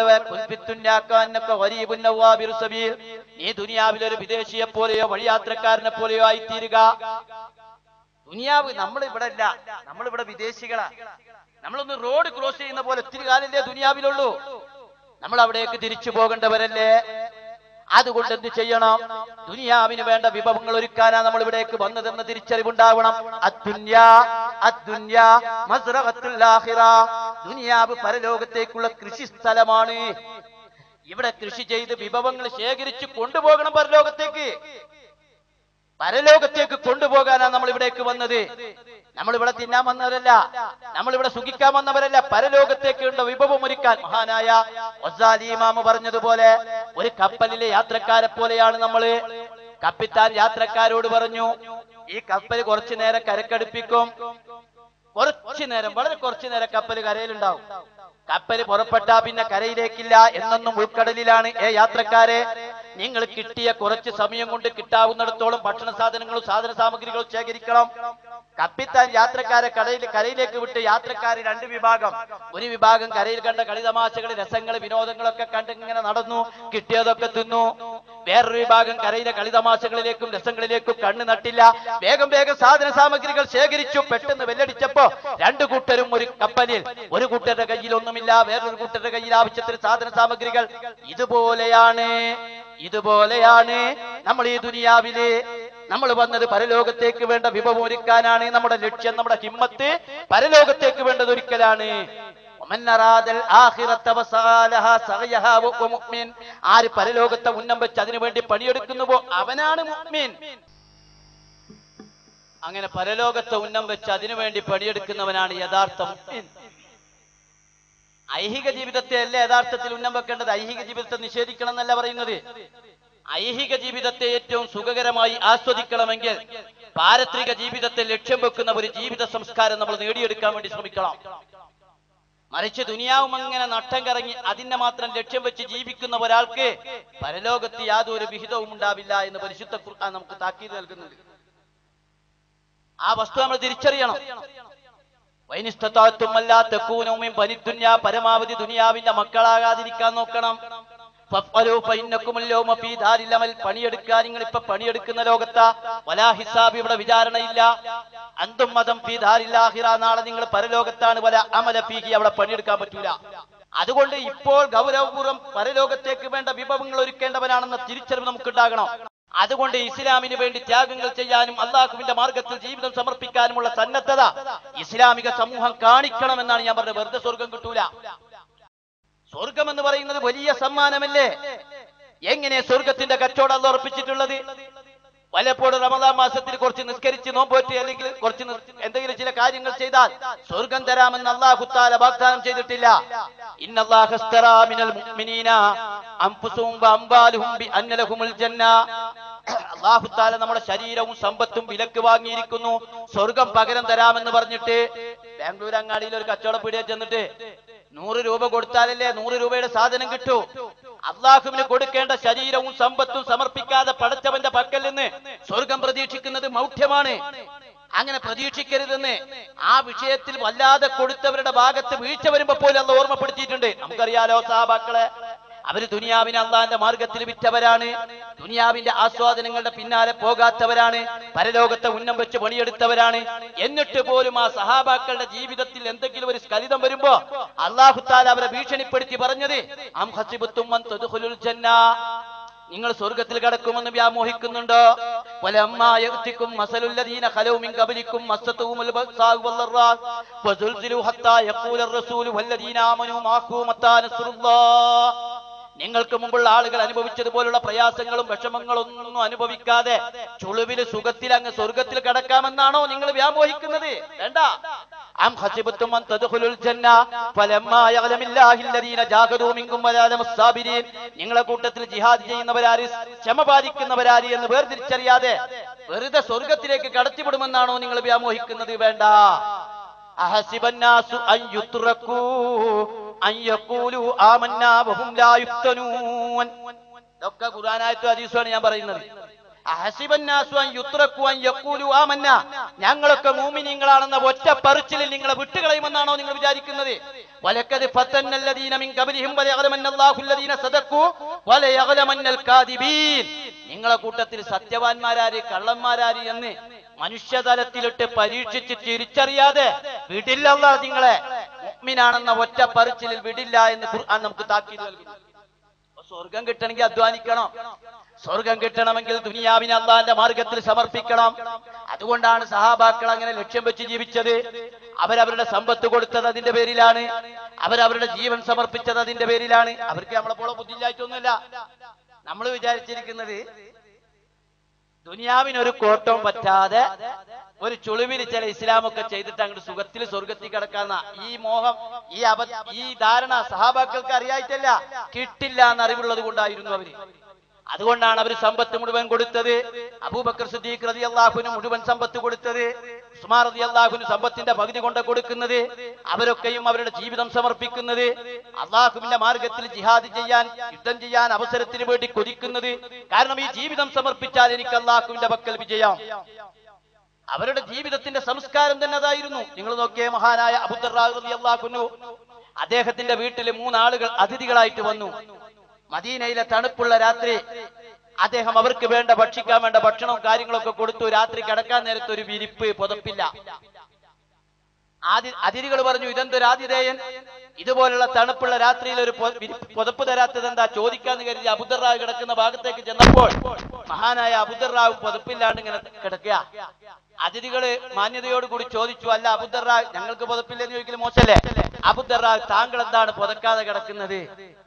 നീ ദുനിയാവിൽ ഒരു വിദേശിയെ പോലെയോ വഴിയാത്രക്കാരനെ പോലെയോ ആയിത്തീരുക ദുനിയാവ് നമ്മൾ ഇവിടെ ഇല്ല നമ്മൾ ഇവിടെ വിദേശികളാ നമ്മളൊന്ന് റോഡ് ക്രോസ് ചെയ്യുന്ന പോലെ ഒത്തിരി കാലല്ലേ ദുനിയാവിലുള്ളൂ നമ്മൾ അവിടേക്ക് തിരിച്ചു പോകേണ്ടവരല്ലേ അതുകൊണ്ട് എന്ത് ചെയ്യണം ദുനിയാവിന് വേണ്ട വിഭവങ്ങൾ ഒരുക്കാനാ നമ്മൾ ഇവിടേക്ക് വന്നതെന്ന് തിരിച്ചറിവുണ്ടാവണം അദ്ദുന്യാ അദ്ദുന്യാ മസ്റഖത്തുൽ ആഖിറ ദുനിയാവ് പരലോകത്തേക്കുള്ള കൃഷി സ്ഥലമാണ് ഇവിടെ കൃഷി ചെയ്ത് വിഭവങ്ങൾ ശേഖരിച്ച് കൊണ്ടുപോകണം പരലോകത്തേക്ക് പരലോകത്തേക്ക് കൊണ്ടുപോകാനാണ് നമ്മൾ ഇവിടേക്ക് വന്നത് നമ്മൾ ഇവിടെ തിന്നാൻ വന്നവരല്ല നമ്മൾ ഇവിടെ സുഖിക്കാൻ വന്നവരല്ല പരലോകത്തേക്കുള്ള വിഭവം ഒരുക്കാൻ മഹാനായ ഒസാലി ഇമാമ പറഞ്ഞതുപോലെ ഒരു കപ്പലിലെ യാത്രക്കാരെ പോലെയാണ് നമ്മള് കപ്പിത്താൻ യാത്രക്കാരോട് പറഞ്ഞു ഈ കപ്പൽ കുറച്ചു നേരം കരക്കടുപ്പിക്കും കുറച്ചു നേരം വളരെ കുറച്ചു നേരം കപ്പൽ കരയിലുണ്ടാവും കപ്പൽ പുറപ്പെട്ടാ പിന്നെ കരയിലേക്കില്ല എന്നൊന്നും ഉൾക്കടലിലാണ് ഏ യാത്രക്കാരെ നിങ്ങൾ കിട്ടിയ കുറച്ച് സമയം കൊണ്ട് കിട്ടാവുന്നിടത്തോളം ഭക്ഷണ സാധനങ്ങളും സാധന സാമഗ്രികളും ശേഖരിക്കണം കപ്പിത്താൻ യാത്രക്കാരെ കടയിൽ കരയിലേക്ക് വിട്ട് യാത്രക്കാർ രണ്ട് വിഭാഗം ഒരു വിഭാഗം കരയിൽ കണ്ട കളിതമാശകൾ രസങ്ങൾ വിനോദങ്ങളൊക്കെ കണ്ട് ഇങ്ങനെ നടന്നു കിട്ടിയതൊക്കെ തിന്നു വേറൊരു വിഭാഗം കരയിലെ കളിതമാശകളിലേക്കും രസങ്ങളിലേക്കും കണ്ണു നട്ടില്ല വേഗം വേഗം സാധന സാമഗ്രികൾ ശേഖരിച്ചു പെട്ടെന്ന് വെല്ലടിച്ചപ്പോ രണ്ടു കൂട്ടരും ഒരു കപ്പലിൽ ഒരു കൂട്ടരുടെ കയ്യിൽ ഒന്നുമില്ല വേറൊരു കൂട്ടരുടെ കയ്യിൽ ആവശ്യത്തിന് സാധന സാമഗ്രികൾ ഇതുപോലെയാണ് ഇതുപോലെയാണ് നമ്മൾ ഈ ദുനിയാവില് നമ്മൾ വന്നത് പരലോകത്തേക്ക് വേണ്ട വിഭവം ഒരുക്കാനാണ് നമ്മുടെ ലക്ഷ്യം നമ്മുടെ ഹിമ്മത്ത് പരലോകത്തേക്ക് വേണ്ടത് ഒരിക്കലാണ് ومن أراد الآخرة وسعى لها سعيها وهو مؤمن. ആര് പരലോകത്തെ ഉന്നം വെച്ച് അതിനു വേണ്ടി പണിയെടുക്കുന്നുവോ അവനാണ് മുഅ്മിൻ അങ്ങനെ പരലോകത്തെ ഉന്നം വെച്ച് അതിനു വേണ്ടി പണിയെടുക്കുന്നവനാണ് യഥാർത്ഥ മുഅ്മിൻ ഐഹിക ജീവിതത്തെ അല്ല യഥാർത്ഥത്തിൽ ഉന്നം വെക്കേണ്ടത് ഐഹിക ജീവിതത്തെ നിഷേധിക്കണം എന്നല്ല പറയുന്നത് ഐഹിക ജീവിതത്തെ ഏറ്റവും സുഖകരമായി ആസ്വദിക്കണമെങ്കിൽ പാരത്രിക ജീവിതത്തെ ലക്ഷ്യം വെക്കുന്ന ഒരു ജീവിത സംസ്കാരം നമ്മൾ നേടിയെടുക്കാൻ വേണ്ടി ശ്രമിക്കണം മറിച്ച് ദുനിയാവും അങ്ങനെ നട്ടം കറങ്ങി അതിനെ മാത്രം ലക്ഷ്യം വെച്ച് ജീവിക്കുന്ന ഒരാൾക്ക് പരലോകത്ത് യാതൊരു വിഹിതവും ഉണ്ടാവില്ല എന്ന് പരിശുദ്ധ ഖുർആൻ നമുക്ക് താക്കീത് നൽകുന്നുണ്ട് ആ വസ്തു നമ്മൾ തിരിച്ചറിയണം വൈനിഷ്ഠത്താത്തുമല്ലാത്തക്കൂനവും പനിത്തുന്യ പരമാവധി ദുനിയാവിന്റെ മക്കളാകാതിരിക്കാൻ നോക്കണം ഫഫ്അലൂ ഫഇന്നകുമുൽ യൗമ ഫീ ദാരിൽ അമൽ. പണിയെടുക്കാൻ നിങ്ങൾ ഇപ്പൊ പണിയെടുക്കുന്ന ലോകത്താ വലാ ഹിസാബ് ഇവിടെ വിചാരണയില്ല അന്തും മതം ഫീ ദാരിൽ ആഖിറ നാളെ നിങ്ങൾ പരലോകത്താണ് വല അമല ഫീഹി അവിടെ പണിയെടുക്കാൻ പറ്റൂല അതുകൊണ്ട് ഇപ്പോൾ ഗൗരവപൂർവ്വം പരലോകത്തേക്ക് വേണ്ട വിഭവങ്ങൾ ഒരുക്കേണ്ടവനാണെന്ന തിരിച്ചറിവ് നമുക്കുണ്ടാകണം അതുകൊണ്ട് ഇസ്ലാമിന് വേണ്ടി ത്യാഗങ്ങൾ ചെയ്യാനും അള്ളാഹുവിന്റെ മാർഗത്തിൽ ജീവിതം സമർപ്പിക്കാനുമുള്ള സന്നദ്ധത ഇസ്ലാമിക സമൂഹം കാണിക്കണമെന്നാണ് ഞാൻ പറഞ്ഞത് വെറുതെ സ്വർഗം കിട്ടൂല സ്വർഗം എന്ന് പറയുന്നത് വലിയ സമ്മാനമല്ലേ എങ്ങനെ സ്വർഗത്തിന്റെ കച്ചവടം അല്ല ഉറപ്പിച്ചിട്ടുള്ളത് പലപ്പോഴും റമദാൻ മാസത്തിൽ കുറച്ച് നിസ്കരിച്ച് നോമ്പോറ്റി അല്ലെങ്കിൽ കുറച്ച് നിസ്- എന്തെങ്കിലും ചില കാര്യങ്ങൾ ചെയ്താൽ സ്വർഗം തരാമെന്ന് അള്ളാഹു താല വാഗ്ദാനം ചെയ്തിട്ടില്ല ഇന്നല്ലാഹ ഇസ്തറാ മിനൽ മുഅ്മിനീന അൻഫുസുഹും വഅംവാലുഹും ബിഅന്ന ലഹുമുൽ ജന്ന അള്ളാഹു താല നമ്മുടെ ശരീരവും സമ്പത്തും വിലക്ക് വാങ്ങിയിരിക്കുന്നു സ്വർഗം പകരം തരാമെന്ന് പറഞ്ഞിട്ട് ബാംഗ്ലൂർ അങ്ങാടിയിൽ ഒരു കച്ചവട പീടിയ ചെന്നിട്ട് നൂറ് രൂപ കൊടുത്താലല്ലേ നൂറ് രൂപയുടെ സാധനം കിട്ടൂ അള്ളാഹുവിന് കൊടുക്കേണ്ട ശരീരവും സമ്പത്തും സമർപ്പിക്കാതെ പടച്ചവന്റെ പക്കൽ നിന്ന് സ്വർഗം പ്രതീക്ഷിക്കുന്നത് മൗഢ്യമാണ് അങ്ങനെ പ്രതീക്ഷിക്കരുതെന്ന് ആ വിഷയത്തിൽ വല്ലാതെ കൊടുത്തവരുടെ ഭാഗത്ത് വീഴ്ച വരുമ്പോ പോലും അന്ന് ഓർമ്മപ്പെടുത്തിയിട്ടുണ്ട് നമുക്കറിയാലോ സാബാക്കളെ അവര് ദുനിയാവിനെ അള്ളാന്റെ മാർഗത്തിൽ വിറ്റവരാണ് ദുനിയാവിന്റെ ആസ്വാദനങ്ങളുടെ പിന്നാലെ പോകാത്തവരാണ് പരലോകത്തെ ഉന്നം വെച്ച് പണിയെടുത്തവരാണ് എന്നിട്ട് പോലും ആ സഹാബാക്കളുടെ ജീവിതത്തിൽ എന്തെങ്കിലും ഒരു സ്കലിതം വരുമ്പോ അള്ളാഹുത്താൽ അവരെ ഭീഷണിപ്പെടുത്തി പറഞ്ഞത് അം ഹസിബത്തും അൻ തദ്ഖുലുൽ ജന്ന നിങ്ങൾ സ്വർഗത്തിൽ കടക്കുമെന്ന് വ്യാമോഹിക്കുന്നുണ്ടോ വലമ്മാ യഅ്തിക്കും മസലുല്ലദീന ഖലൗ മിൻ ഖബലിക്കും മസ്സത്തുഹുമുൽ ബഅ്സാഉ വല്ലറാ വസുൽസിലു ഹത്താ യഖൂല الرسول والذين آمنوا معه متى نصر الله നിങ്ങൾക്ക് മുമ്പുള്ള ആളുകൾ അനുഭവിച്ചതുപോലുള്ള പ്രയാസങ്ങളും വിഷമങ്ങളും ഒന്നും അനുഭവിക്കാതെ ചുളുവില് സുഖത്തിൽ അങ്ങ് സ്വർഗത്തിൽ കടക്കാമെന്നാണോ നിങ്ങൾ വ്യാമോഹിക്കുന്നത് വേണ്ട അം ഹസിബത്തും അൻ തദ്ഖുലുൽ ജന്ന ഫലമ്മാ യഅലമില്ലാഹി അല്ലദീന ജാഹദൂ മിൻകും വലാലമസ് സാബിരീൻ നിങ്ങളെ കൂട്ടത്തിൽ ജിഹാദ് ചെയ്യുന്നവരാര് ക്ഷമ പാലിക്കുന്നവരാര് എന്ന് വേർതിരിച്ചറിയാതെ വെറുതെ സ്വർഗത്തിലേക്ക് കടത്തിവിടുമെന്നാണോ നിങ്ങൾ വ്യാമോഹിക്കുന്നത് വേണ്ട അഹസിബന്നാസു അൻ യുത്രക്കൂ അൻ യഖൂലു ആമന്നാ വഹും ലാ യുഫ്തനൂൻ ഇതൊക്കെ ഖുർആനായത്തും ഹദീസുമാണ് ഞാൻ പറയുന്നത് അഹസിബന്നാസു അൻ യുത്രക്കൂ അൻ യഖൂലു ആമന്നാ ഞങ്ങളൊക്കെ മൂമിനീങ്ങളാണെന്ന ഒറ്റ പറിച്ചിലിൽ നിങ്ങളെ വിട്ടുകളയുമെന്നാണോ നിങ്ങൾ വിചാരിക്കുന്നത് വലക്കത് ഫത്തന്നല്ലദീന മിൻ ഖബലിഹിം വലയഅലമന്നല്ലാഹു അല്ലദീന സദഖു വലയഅലമന്നൽ കാദിബീൻ നിങ്ങളെ കൂട്ടത്തിൽ സത്യവാന്മാരാര് കള്ളന്മാരാര് എന്ന് മനുഷ്യതലത്തിലിട്ട് പരീക്ഷിച്ച് തിരിച്ചറിയാതെ വിടില്ല അല്ലാഹ് നിങ്ങളെ മുഅ്മിനാണെന്ന ഒറ്റ പറിച്ചിലിൽ വിടില്ല എന്ന് ഖുർആൻ നമുക്ക് താക്കീത് നൽകുന്നു അപ്പൊ സ്വർഗം കിട്ടണമെങ്കിൽ അധ്വാനിക്കണം സ്വർഗം കിട്ടണമെങ്കിൽ ദുനിയാവിനെ അള്ളാന്റെ മാർഗത്തിൽ സമർപ്പിക്കണം അതുകൊണ്ടാണ് സഹാബാക്കൾ അങ്ങനെ ലക്ഷ്യം വെച്ച് ജീവിച്ചത് അവരവരുടെ സമ്പത്ത് കൊടുത്തത് അതിന്റെ പേരിലാണ് അവരവരുടെ ജീവൻ സമർപ്പിച്ചത് അതിന്റെ പേരിലാണ് അവർക്ക് നമ്മളെ പോലെ ബുദ്ധിയില്ലായിട്ടൊന്നുമില്ല നമ്മൾ വിചാരിച്ചിരിക്കുന്നത് ദുനിയാവിന് ഒരു കോട്ടവും പറ്റാതെ ഒരു ചുളിവിൽ ചില ഇസ്ലാമൊക്കെ ചെയ്തിട്ട് അങ്ങോട്ട് സുഖത്തിൽ സ്വർഗത്തിൽ കിടക്കാന്ന ഈ മോഹം ഈ അബ ഈ ധാരണ സഹാബാക്കൾക്ക് അറിയായിട്ടല്ല കിട്ടില്ല എന്ന് അറിവുള്ളത് കൊണ്ടായിരുന്നു അവര് അതുകൊണ്ടാണ് അവർ സമ്പത്ത് മുഴുവൻ കൊടുത്തത് അബൂബക്കർ സിദ്ദീഖ് റതി അള്ളാഹുന് മുഴുവൻ സമ്പത്ത് കൊടുത്തത് ഉസ്മാൻ റതി അള്ളാഹുന് സമ്പത്തിന്റെ പകുതി കൊണ്ട് കൊടുക്കുന്നത് അവരൊക്കെയും അവരുടെ ജീവിതം സമർപ്പിക്കുന്നത് അള്ളാഹുവിന്റെ മാർഗത്തിൽ ജിഹാദ് ചെയ്യാൻ യുദ്ധം ചെയ്യാൻ അവസരത്തിന് വേണ്ടി കൊതിക്കുന്നത് കാരണം ഈ ജീവിതം സമർപ്പിച്ചാൽ എനിക്ക് അള്ളാഹുവിന്റെ പക്കൽ വിജയം അവരുടെ ജീവിതത്തിന്റെ സംസ്കാരം തന്നെ അതായിരുന്നു നിങ്ങൾ നോക്കിയേ മഹാനായ അബുദ്റാഹുന്നു അദ്ദേഹത്തിന്റെ വീട്ടിൽ മൂന്നാളുകൾ അതിഥികളായിട്ട് വന്നു മദീനയിലെ തണുപ്പുള്ള രാത്രി അദ്ദേഹം അവർക്ക് വേണ്ട ഭക്ഷിക്കാൻ വേണ്ട ഭക്ഷണവും കാര്യങ്ങളൊക്കെ കൊടുത്തു രാത്രി കിടക്കാൻ നേരത്തെ ഒരു വിരിപ്പ് പുതപ്പില്ല ആദി അതിഥികൾ പറഞ്ഞു ഇതെന്തൊരു ആതിഥേയൻ ഇതുപോലുള്ള തണുപ്പുള്ള രാത്രിയിൽ ഒരു പൊ- വിരി- പുതപ്പ് തരാത്തത് എന്താ ചോദിക്കാന്ന് കരുതി അബുദർറാവ് കിടക്കുന്ന ഭാഗത്തേക്ക് ചെന്നപ്പോൾ മഹാനായ അബുദർറാവ് പുതപ്പില്ലാണ്ട് ഇങ്ങനെ കിടക്കുക അതിഥികള് മാന്യതയോട് കൂടി ചോദിച്ചു അല്ല അബുദർറാവ് ഞങ്ങൾക്ക് പുതപ്പില്ലെന്ന് ചോദിക്കല് മോശല്ലേ അബുദർറാവ് താങ്കൾ എന്താണ് പുതക്കാതെ കിടക്കുന്നത്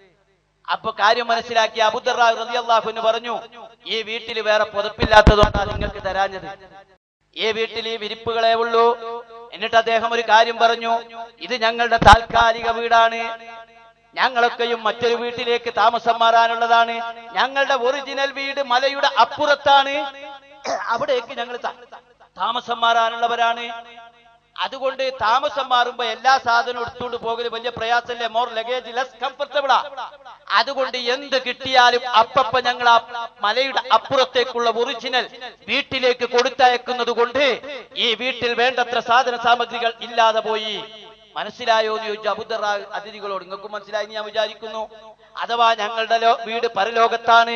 അപ്പൊ കാര്യം മനസ്സിലാക്കി അബുദർറാവ് റതി അള്ളാഹുന്ന് പറഞ്ഞു ഈ വീട്ടിൽ വേറെ പുതപ്പില്ലാത്തതുകൊണ്ടാണ് നിങ്ങൾക്ക് തരാഞ്ഞത് ഈ വീട്ടിൽ ഈ വിരിപ്പുകളെ ഉള്ളൂ എന്നിട്ട് അദ്ദേഹം ഒരു കാര്യം പറഞ്ഞു ഇത് ഞങ്ങളുടെ താൽക്കാലിക വീടാണ് ഞങ്ങളൊക്കെയും മറ്റൊരു വീട്ടിലേക്ക് താമസം മാറാനുള്ളതാണ് ഞങ്ങളുടെ ഒറിജിനൽ വീട് മലയുടെ അപ്പുറത്താണ് അവിടേക്ക് ഞങ്ങൾ ത- താമസം മാറാനുള്ളവരാണ് അതുകൊണ്ട് താമസം മാറുമ്പോ എല്ലാ സാധനവും എടുത്തുകൊണ്ട് പോകല് വലിയ പ്രയാസമല്ലേ മോർ ലഗേജ് ലെസ് കംഫർട്ടബിളാ അതുകൊണ്ട് എന്ത് കിട്ടിയാലും അപ്പപ്പ ഞങ്ങൾ ആ മലയുടെ അപ്പുറത്തേക്കുള്ള ഒറിജിനൽ വീട്ടിലേക്ക് കൊടുത്തയക്കുന്നത് കൊണ്ട് ഈ വീട്ടിൽ വേണ്ടത്ര സാധന സാമഗ്രികൾ ഇല്ലാതെ പോയി മനസ്സിലായോ എന്ന് ചോദിച്ചു അബുദറ അതിഥികളോട് നിങ്ങൾക്കും മനസ്സിലായി എന്ന് ഞാൻ വിചാരിക്കുന്നു അഥവാ ഞങ്ങളുടെ ലോ- വീട് പരലോകത്താണ്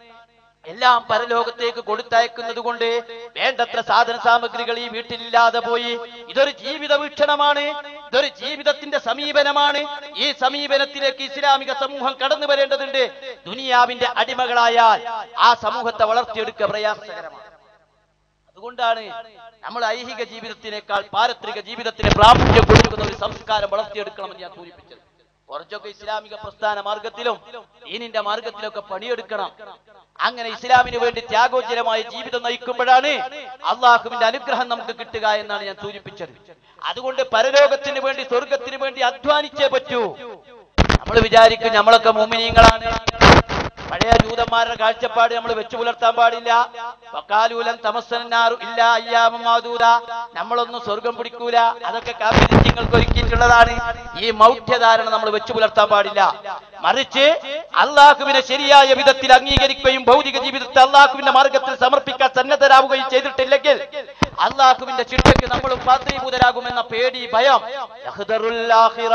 എല്ലാം പരലോകത്തേക്ക് കൊടുത്തയക്കുന്നത് കൊണ്ട് വേണ്ടത്ര സാധന സാമഗ്രികൾ ഈ വീട്ടിലില്ലാതെ പോയി ഇതൊരു ജീവിത വീക്ഷണമാണ് ഇതൊരു ജീവിതത്തിന്റെ സമീപനമാണ് ഈ സമീപനത്തിലേക്ക് ഇസ്ലാമിക സമൂഹം കടന്നു വരേണ്ടതുണ്ട് ദുനിയാവിന്റെ അടിമകളായാൽ ആ സമൂഹത്തെ വളർത്തിയെടുക്കുക പ്രയാസകരമാണ് അതുകൊണ്ടാണ് നമ്മൾ ഐഹിക ജീവിതത്തിനേക്കാൾ പാരത്രിക ജീവിതത്തിന് പ്രാമുഖ്യം കൊടുക്കുന്ന ഒരു സംസ്കാരം വളർത്തിയെടുക്കണമെന്ന് ഞാൻ സൂചിപ്പിച്ചത് കുറച്ചൊക്കെ ഇസ്ലാമിക പ്രസ്ഥാന മാർഗത്തിലും ദീനിന്റെ മാർഗത്തിലൊക്കെ പണിയെടുക്കണം അങ്ങനെ ഇസ്ലാമിന് വേണ്ടി ത്യാഗോജ്ജലമായ ജീവിതം നയിക്കുമ്പോഴാണ് അള്ളാഹുവിന്റെ അനുഗ്രഹം നമുക്ക് കിട്ടുക എന്നാണ് ഞാൻ സൂചിപ്പിച്ചത് അതുകൊണ്ട് പരലോകത്തിന് വേണ്ടി സ്വർഗത്തിന് വേണ്ടി അധ്വാനിച്ചേ പറ്റൂ നമ്മൾ വിചാരിക്കും നമ്മളൊക്കെ മുമിനീങ്ങളാണ് പഴയ ജൂതന്മാരുടെ കാഴ്ചപ്പാട് നമ്മൾ വെച്ചു പുലർത്താൻ പാടില്ല വക്കാലൂലം തമസ്സനാറു ഇല്ല അയ്യാമൂത നമ്മളൊന്നും സ്വർഗം പിടിക്കൂല അതൊക്കെ കാപ്പിരിച്ചിങ്ങൾക്ക് ഒരുക്കിയിട്ടുള്ളതാണ് ഈ മൗഢ്യധാരണ നമ്മൾ വെച്ചു പുലർത്താൻ പാടില്ല മറിച്ച് അള്ളാഹുവിനെ ശരിയായ വിധത്തിൽ അംഗീകരിക്കുകയും ഭൗതിക ജീവിതത്തെ അള്ളാഹുവിന്റെ മാർഗത്തിൽ സമർപ്പിക്കാൻ സന്നദ്ധരാവുകയും ചെയ്തിട്ടില്ലെങ്കിൽ അള്ളാഹുവിന്റെ ചിട്ടയ്ക്ക് നമ്മളും പാത്രീഭൂതരാകുമെന്ന പേടി ഭയം യഹ്ദറുൽ ആഖിറ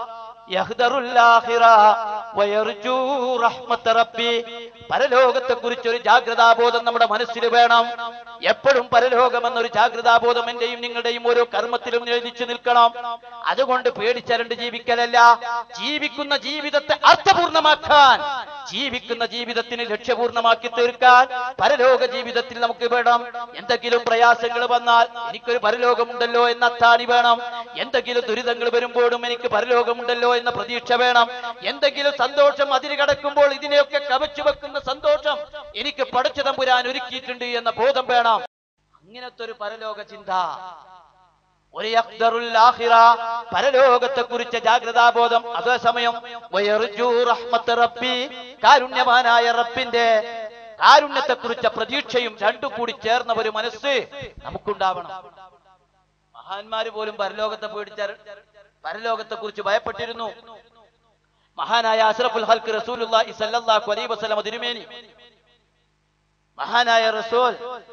പരലോകത്തെ കുറിച്ചൊരു ജാഗ്രതാബോധം നമ്മുടെ മനസ്സിൽ വേണം എപ്പോഴും പരലോകം എന്നൊരു ജാഗ്രതാബോധം എന്റെയും നിങ്ങളുടെയും ഓരോ കർമ്മത്തിലും നിഴലിച്ചു നിൽക്കണം അതുകൊണ്ട് പേടിച്ചരണ്ട് ജീവിക്കലല്ല ജീവിക്കുന്ന ജീവിതത്തെ അർത്ഥപൂർണമാക്കാൻ ജീവിക്കുന്ന ജീവിതത്തിന് ലക്ഷ്യപൂർണ്ണമാക്കി തീർക്കാൻ പരലോക ജീവിതത്തിൽ നമുക്ക് വേണം എന്തെങ്കിലും പ്രയാസങ്ങൾ വന്നാൽ എനിക്കൊരു പരലോകമുണ്ടല്ലോ എന്ന അത്താണി വേണം എന്തെങ്കിലും ദുരിതങ്ങൾ വരുമ്പോഴും എനിക്ക് പരലോകമുണ്ടല്ലോ എന്ന പ്രതീക്ഷ വേണം എന്തെങ്കിലും സന്തോഷം അതിര് കടക്കുമ്പോൾ ഇതിനെയൊക്കെ കവച്ചു വെക്കുന്ന സന്തോഷം എനിക്ക് പടച്ചു തമ്പുരാൻ ഒരുക്കിയിട്ടുണ്ട് എന്ന ബോധം വേണം അങ്ങനത്തെ ഒരു പരലോക ചിന്ത ഒരു യഖ്ദറുൽ ആഖിറ പരലോകത്തെ കുറിച്ച ജാഗ്രതാബോധം അതേസമയം വയർജു റഹ്മത്ത് റബ്ബി കാരുണ്യവാനായ റബ്ബിന്റെ കാരുണ്യത്തെ കുറിച്ച പ്രതീക്ഷയും രണ്ടു കൂടി ചേർന്ന ഒരു മനസ്സ് നമുക്കുണ്ടാവണം മഹാന്മാര് പോലും പരലോകത്തെ പേടിച്ച പരലോകത്തെ കുറിച്ച് ഭയപ്പെട്ടിരുന്നു മഹാനായ അഷ്റഫുൽ ഹൽക്ക് റസൂലുള്ളാഹി സ്വല്ലല്ലാഹു അലൈഹി വസല്ലം തിരുമേനി മഹാനായ റസൂൽ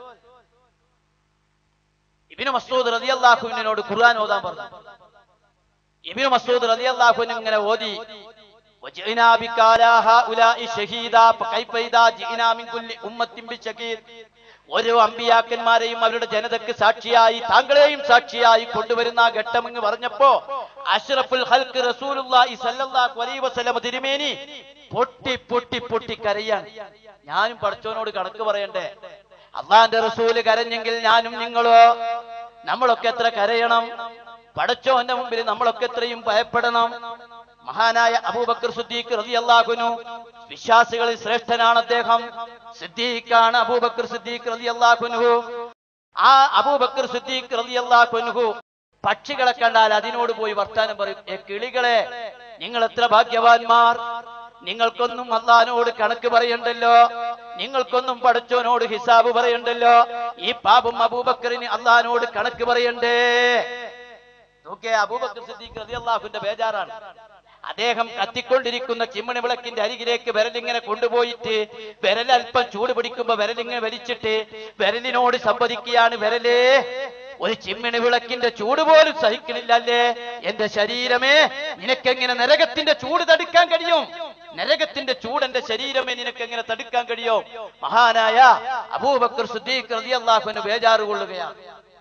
ഇബിനു മസൂദ് റളിയല്ലാഹുവിനോട് ഖുർആൻ ഓതാൻ പറഞ്ഞു ഇബിനു മസൂദ് റളിയല്ലാഹുവിന് ഇങ്ങനെ ഓതി وجئنا بك على هؤلاء شهيدا فكيف إذا جئنا من كل أمة بشهيد ഓരോ അമ്പിയാക്കന്മാരെയും അവരുടെ ജനതയ്ക്ക് സാക്ഷിയായി താങ്കളെയും സാക്ഷിയായി കൊണ്ടുവരുന്ന ആ ഘട്ടം എന്ന് പറഞ്ഞപ്പോ അഷ്റഫുൽ ഹൽക്ക് റസൂലുള്ളാഹി സ്വല്ലല്ലാഹു അലൈഹി വസല്ലം തിരുമേനി പൊട്ടി പൊട്ടി പൊട്ടി കരയാണ് ഞാനും പഠിച്ചവനോട് കണക്ക് പറയണ്ടേ അള്ളാന്റെ റസൂല് കരഞ്ഞെങ്കിൽ ഞാനും നിങ്ങളോ നമ്മളൊക്കെ എത്ര കരയണം പടച്ചോന്റെ മുമ്പിൽ നമ്മളൊക്കെ എത്രയും ഭയപ്പെടണം മഹാനായ അബൂബക്കർ സിദ്ദീഖ് റളിയല്ലാഹുനു വിശ്വാസികളിൽ ശ്രേഷ്ഠനാണ് അദ്ദേഹം സിദ്ദീഖാണ് അബൂബക്കർ സിദ്ദീഖ് റളിയല്ലാഹുനു ആ അബൂബക്കർ സിദ്ദീഖ് റളിയല്ലാഹുനു പക്ഷികളെ കണ്ടാൽ അതിനോട് പോയി വർത്താനം പറയും ഏ കിളികളെ നിങ്ങൾ എത്ര ഭാഗ്യവാന്മാർ നിങ്ങൾക്കൊന്നും അള്ളഹാനോട് കണക്ക് പറയണ്ടല്ലോ നിങ്ങൾക്കൊന്നും പഠിച്ചവനോട് ഹിസാബ് പറയണ്ടല്ലോ ഈ പാപം അബൂബക്കറിന് അള്ളഹാനോട് കണക്ക് പറയണ്ടേ നോക്കിയ അബൂബക്കർ സിദ്ദീഖ് റളിയല്ലാഹുവിന്റെ ബേജാറാണ് അദ്ദേഹം കത്തിക്കൊണ്ടിരിക്കുന്ന ചിമ്മണി വിളക്കിന്റെ അരികിലേക്ക് വിരലിങ്ങനെ കൊണ്ടുപോയിട്ട് വിരൽ അല്പം ചൂട് പിടിക്കുമ്പോ വിരലിങ്ങനെ വലിച്ചിട്ട് വിരലിനോട് സംവദിക്കുകയാണ് വിരലേ ഒരു ചിമ്മിണി വിളക്കിന്റെ ചൂട് പോലും സഹിക്കണില്ലല്ലേ എന്റെ ശരീരമേ നിനക്കെങ്ങനെ നരകത്തിന്റെ ചൂട് തടുക്കാൻ കഴിയും നരകത്തിന്റെ ചൂട് എന്റെ ശരീരമേ നിനക്ക് എങ്ങനെ തടുക്കാൻ കഴിയും മഹാനായ അബൂബക്കർ സുദ്ദീഖ് റളിയല്ലാഹുവിന് ബേജാറ് കൊള്ളുകയാണ്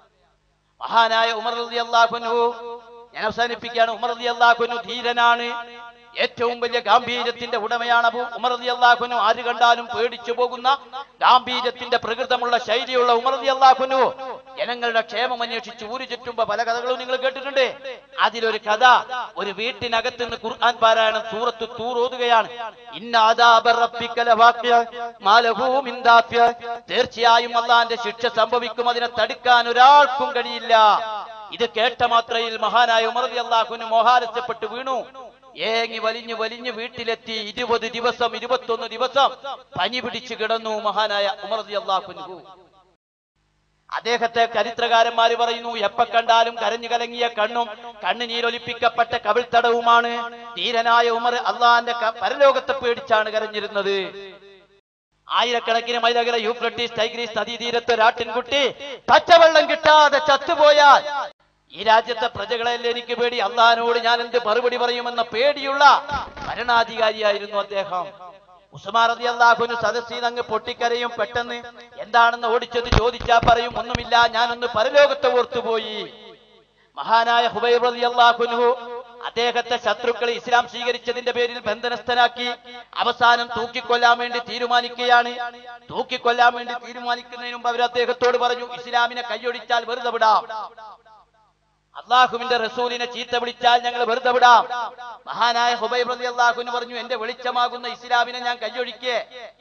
മഹാനായ ഉമർ റളിയല്ലാഹുനു ഞാൻ അവസാനിപ്പിക്കുകയാണ് ഉമർ റളിയല്ലാഹുനു ധീരനാണ് ഏറ്റവും വലിയ ഗാംഭീര്യത്തിന്റെ ഉടമയാണ് അബു ഉമർ റളിയല്ലാഹുനു ആര് കണ്ടാലും പേടിച്ചു പോകുന്ന ഗാംഭീര്യത്തിന്റെ പ്രകൃതമുള്ള ശൈലിയുള്ള ഉമർ റളിയല്ലാഹുനു ജനങ്ങളുടെ ക്ഷേമം അന്വേഷിച്ച് ഊരു ചുറ്റുമ്പോ പല കഥകളും നിങ്ങൾ കേട്ടിട്ടുണ്ട് അതിലൊരു കഥ ഒരു വീട്ടിനകത്ത് നിന്ന് ഖുർആൻ പാരായണം സൂറത്ത് തൂർ ഓതുകയാണ് ഇന്ന അദാബ റബ്ബിക ലവാഖിയ മാ ലഹു മിൻ ദാഫിയ തീർച്ചയായും അള്ളാന്റെ ശിക്ഷ സംഭവിക്കും അതിനെ തടുക്കാൻ ഒരാൾക്കും കഴിയില്ല ഇത് കേട്ട മാത്രയിൽ മഹാനായ ഉമർ അള്ളാഹുന് മോഹാലസ്യപ്പെട്ട് വീണു ഏങ്ങി വലിഞ്ഞു വലിഞ്ഞു വീട്ടിലെത്തി ഇരുപത് ദിവസം ഇരുപത്തൊന്ന് ദിവസം പനി പിടിച്ചു കിടന്നു മഹാനായ ഉമർ അള്ളാഹുനു അദ്ദേഹത്തെ ചരിത്രകാരന്മാര് പറയുന്നു എപ്പ കണ്ടാലും കരഞ്ഞു കലങ്ങിയ കണ്ണും കണ്ണുനീരൊലിപ്പിക്കപ്പെട്ട കവിൾത്തടവുമാണ് ധീരനായ ഉമർ അള്ളാന്റെ ക- പരലോകത്തെ പേടിച്ചാണ് കരഞ്ഞിരുന്നത് ആയിരക്കണക്കിന് മൈലകര യൂഫ്രട്ടീസ് ടൈഗ്രീസ് നദീതീരത്ത് ഒരാട്ടിൻകുട്ടി പച്ചവെള്ളം കിട്ടാതെ ചത്തുപോയാൽ ഈ രാജ്യത്തെ പ്രജകളെല്ലാം എനിക്ക് പേടി അള്ളഹാനോട് ഞാൻ എന്ത് മറുപടി പറയുമെന്ന പേടിയുള്ള ഭരണാധികാരിയായിരുന്നു അദ്ദേഹം ഉസ്മാൻ റതി അള്ളാഹുന് സദസ്സിൽ അങ്ങ് പൊട്ടിക്കരയും പെട്ടെന്ന് എന്താണെന്ന് ഓടിച്ചത് ചോദിച്ചാ പറയും ഒന്നുമില്ല ഞാനൊന്ന് പരലോകത്തെ ഓർത്തുപോയി മഹാനായ ഹുബൈബ് റതി അള്ളാഹുനു അദ്ദേഹത്തെ ശത്രുക്കൾ ഇസ്ലാം സ്വീകരിച്ചതിന്റെ പേരിൽ ബന്ധനസ്ഥനാക്കി അവസാനം തൂക്കിക്കൊല്ലാൻ വേണ്ടി തീരുമാനിക്കുകയാണ് തൂക്കിക്കൊല്ലാൻ വേണ്ടി തീരുമാനിക്കുന്നതിന് മുമ്പ് അവർ അദ്ദേഹത്തോട് പറഞ്ഞു ഇസ്ലാമിനെ കൈയൊടിച്ചാൽ വെറുതെ വിടാം അള്ളാഹുവിന്റെ റസൂലിനെ ചീത്ത വിളിച്ചാൽ ഞങ്ങൾ വെറുതെ വിടാം മഹാനായ ഹുബൈബ് റതി അള്ളാഹുവിന് പറഞ്ഞു എന്റെ വെളിച്ചമാകുന്ന ഇസ്ലാമിനെ ഞാൻ കൈയൊഴിക്കേ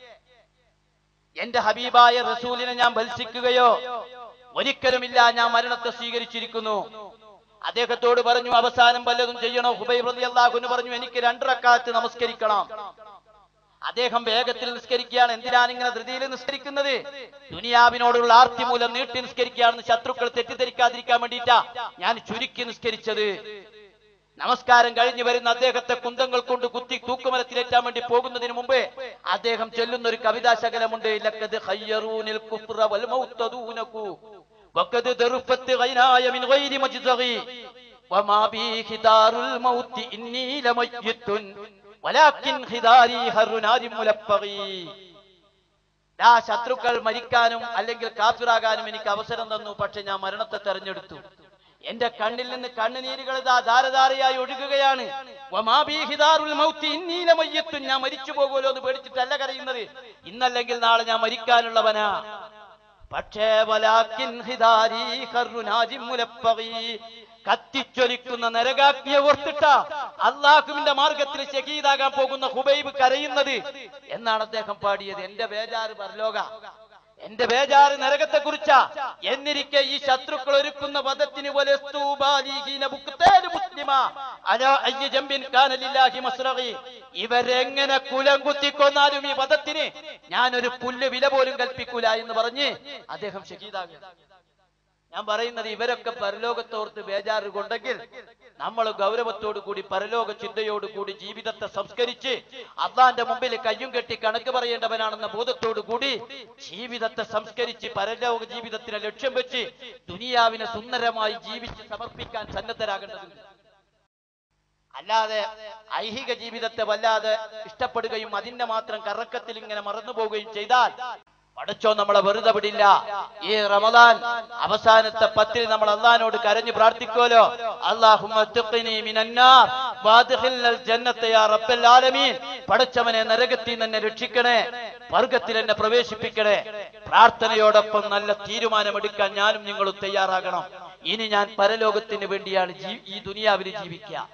എന്റെ ഹബീബായ റസൂലിനെ ഞാൻ ഭത്സിക്കുകയോ ഒരിക്കലുമില്ല ഞാൻ മരണത്തെ സ്വീകരിച്ചിരിക്കുന്നു അദ്ദേഹത്തോട് പറഞ്ഞു അവസാനം വല്ലതും ചെയ്യണോ ഹുബൈബ് റതി അള്ളാഹുന് പറഞ്ഞു എനിക്ക് രണ്ടരക്കാലത്ത് നമസ്കരിക്കണം അദ്ദേഹം വേഗത്തിൽ നിസ്കരിക്കുകയാണ് എന്തിനാണ് ഇങ്ങനെ ധൃതിയിൽ നിസ്കരിക്കുന്നത് ദുനിയാവിനോടുള്ള ആർത്തി മൂലം നീട്ടി നിസ്കരിക്കുകയാണെന്ന് ശത്രുക്കൾ തെറ്റിദ്ധരിക്കാതിരിക്കാൻ വേണ്ടിയിട്ടാ ഞാൻ ചുരുക്കി നിസ്കരിച്ചത് നമസ്കാരം കഴിഞ്ഞു വരുന്ന അദ്ദേഹത്തെ കുന്തങ്ങൾ കൊണ്ട് കുത്തി തൂക്കുമരത്തിലേറ്റാൻ വേണ്ടി പോകുന്നതിന് മുമ്പ് അദ്ദേഹം ചൊല്ലുന്ന ഒരു കവിതാ ശകലമുണ്ട് ലക്കത് ഖയ്യറൂനിൽ കുഫ്ര വൽ മൗത ദൂനകു വഖദ് ദറുഫത്ത് ഗൈനായ മിൻ ഗൈരി മജ്സഗി വമാ ബി ഖിദാറുൽ മൗതി ഇന്നി ലമയ്യിത്തുൻ വലാകിൻ ഖിദാരി ഹറുനാരി മുലപ്പഗി ആ ശത്രുക്കൾ മരിക്കാനും അല്ലെങ്കിൽ കാഫിറാകാനും എനിക്ക് അവസരം തന്നു പക്ഷെ ഞാൻ മരണത്തെ തെരഞ്ഞെടുത്തു എന്റെ കണ്ണിൽ നിന്ന് കണ്ണുനീരുകൾ ഇതാ ധാരധാരയായി ഒഴുകുകയാണ് വമാ ബീ ഹിദാറുൽ മൗത്തി ഇന്നീ ലമയ്യത്തുൻ. ഞാൻ മരിച്ചു പോകുമല്ലോ എന്ന് പേടിച്ചിട്ടല്ല കരയുന്നത് ഇന്നല്ലെങ്കിൽ നാളെ ഞാൻ മരിക്കാനുള്ളവനാ പക്ഷേ വലാക്കിൻ ഹിദാരി ഖർറുനാജി മുലപ്പഗി. കത്തിച്ചൊലിക്കുന്ന നരകാഗ്നിയെ ഓർത്തിട്ട അള്ളാഹുവിന്റെ മാർഗത്തിൽ ഷഹീദാകാൻ പോകുന്ന ഹുബൈബ് കരയുന്നത് എന്നാണ് അദ്ദേഹം പാടിയത് എന്റെ ബേജാറ് പരലോക എന്റെ ബേജാറ് നരകത്തെ കുറിച്ച എന്നിരിക്കെ ഈ ശത്രുക്കൾ ഒരുക്കുന്ന വധത്തിന് പോലെ സ്തൂബാലിഹീന ബുക്തേല് മുസ്ലിമാ അലാ അയ്യ ജംബിൻ കാന ലില്ലാഹി മസ്റഗി. ഇവരെങ്ങനെ കുലം കുത്തിക്കൊന്നാലും ഈ വധത്തിന് ഞാനൊരു പുല്ല് വില പോലും കൽപ്പിക്കൂല എന്ന് പറഞ്ഞ് അദ്ദേഹം ഷഹീദാകുക ഞാൻ പറയുന്നത് ഇവരൊക്കെ പരലോകത്തോർത്ത് ബേജാറ് കൊണ്ടെങ്കിൽ നമ്മൾ ഗൗരവത്തോടു കൂടി പരലോക ചിന്തയോടു കൂടി ജീവിതത്തെ സംസ്കരിച്ച് അള്ളാന്റെ മുമ്പിൽ കയ്യും കെട്ടി കണക്ക് പറയേണ്ടവനാണെന്ന ബോധത്തോടു കൂടി ജീവിതത്തെ സംസ്കരിച്ച് പരലോക ജീവിതത്തിനെ ലക്ഷ്യം വെച്ച് ദുനിയാവിനെ സുന്ദരമായി ജീവിച്ച് സമർപ്പിക്കാൻ സന്നദ്ധരാകേണ്ടതുണ്ട് അല്ലാതെ ഐഹിക ജീവിതത്തെ വല്ലാതെ ഇഷ്ടപ്പെടുകയും അതിന്റെ മാത്രം കറക്കത്തിൽ ഇങ്ങനെ മറന്നു പോവുകയും ചെയ്താൽ പടച്ചോ നമ്മളെ വെറുതെ വിടില്ല ഈ റമദാൻ അവസാനത്തെ പത്തിൽ നമ്മൾ അള്ളഹാനോട് കരഞ്ഞു പ്രാർത്ഥിക്കുമല്ലോ അള്ളാഹുമീൻ പടച്ചവനെ നരകത്തിൽ നിന്ന് എന്നെ രക്ഷിക്കണേ വർഗത്തിൽ എന്നെ പ്രവേശിപ്പിക്കണേ പ്രാർത്ഥനയോടൊപ്പം നല്ല തീരുമാനമെടുക്കാൻ ഞാനും നിങ്ങളും തയ്യാറാകണം ഇനി ഞാൻ പരലോകത്തിന് വേണ്ടിയാണ് ജീ- ഈ ദുനിയാവിൽ ജീവിക്കുക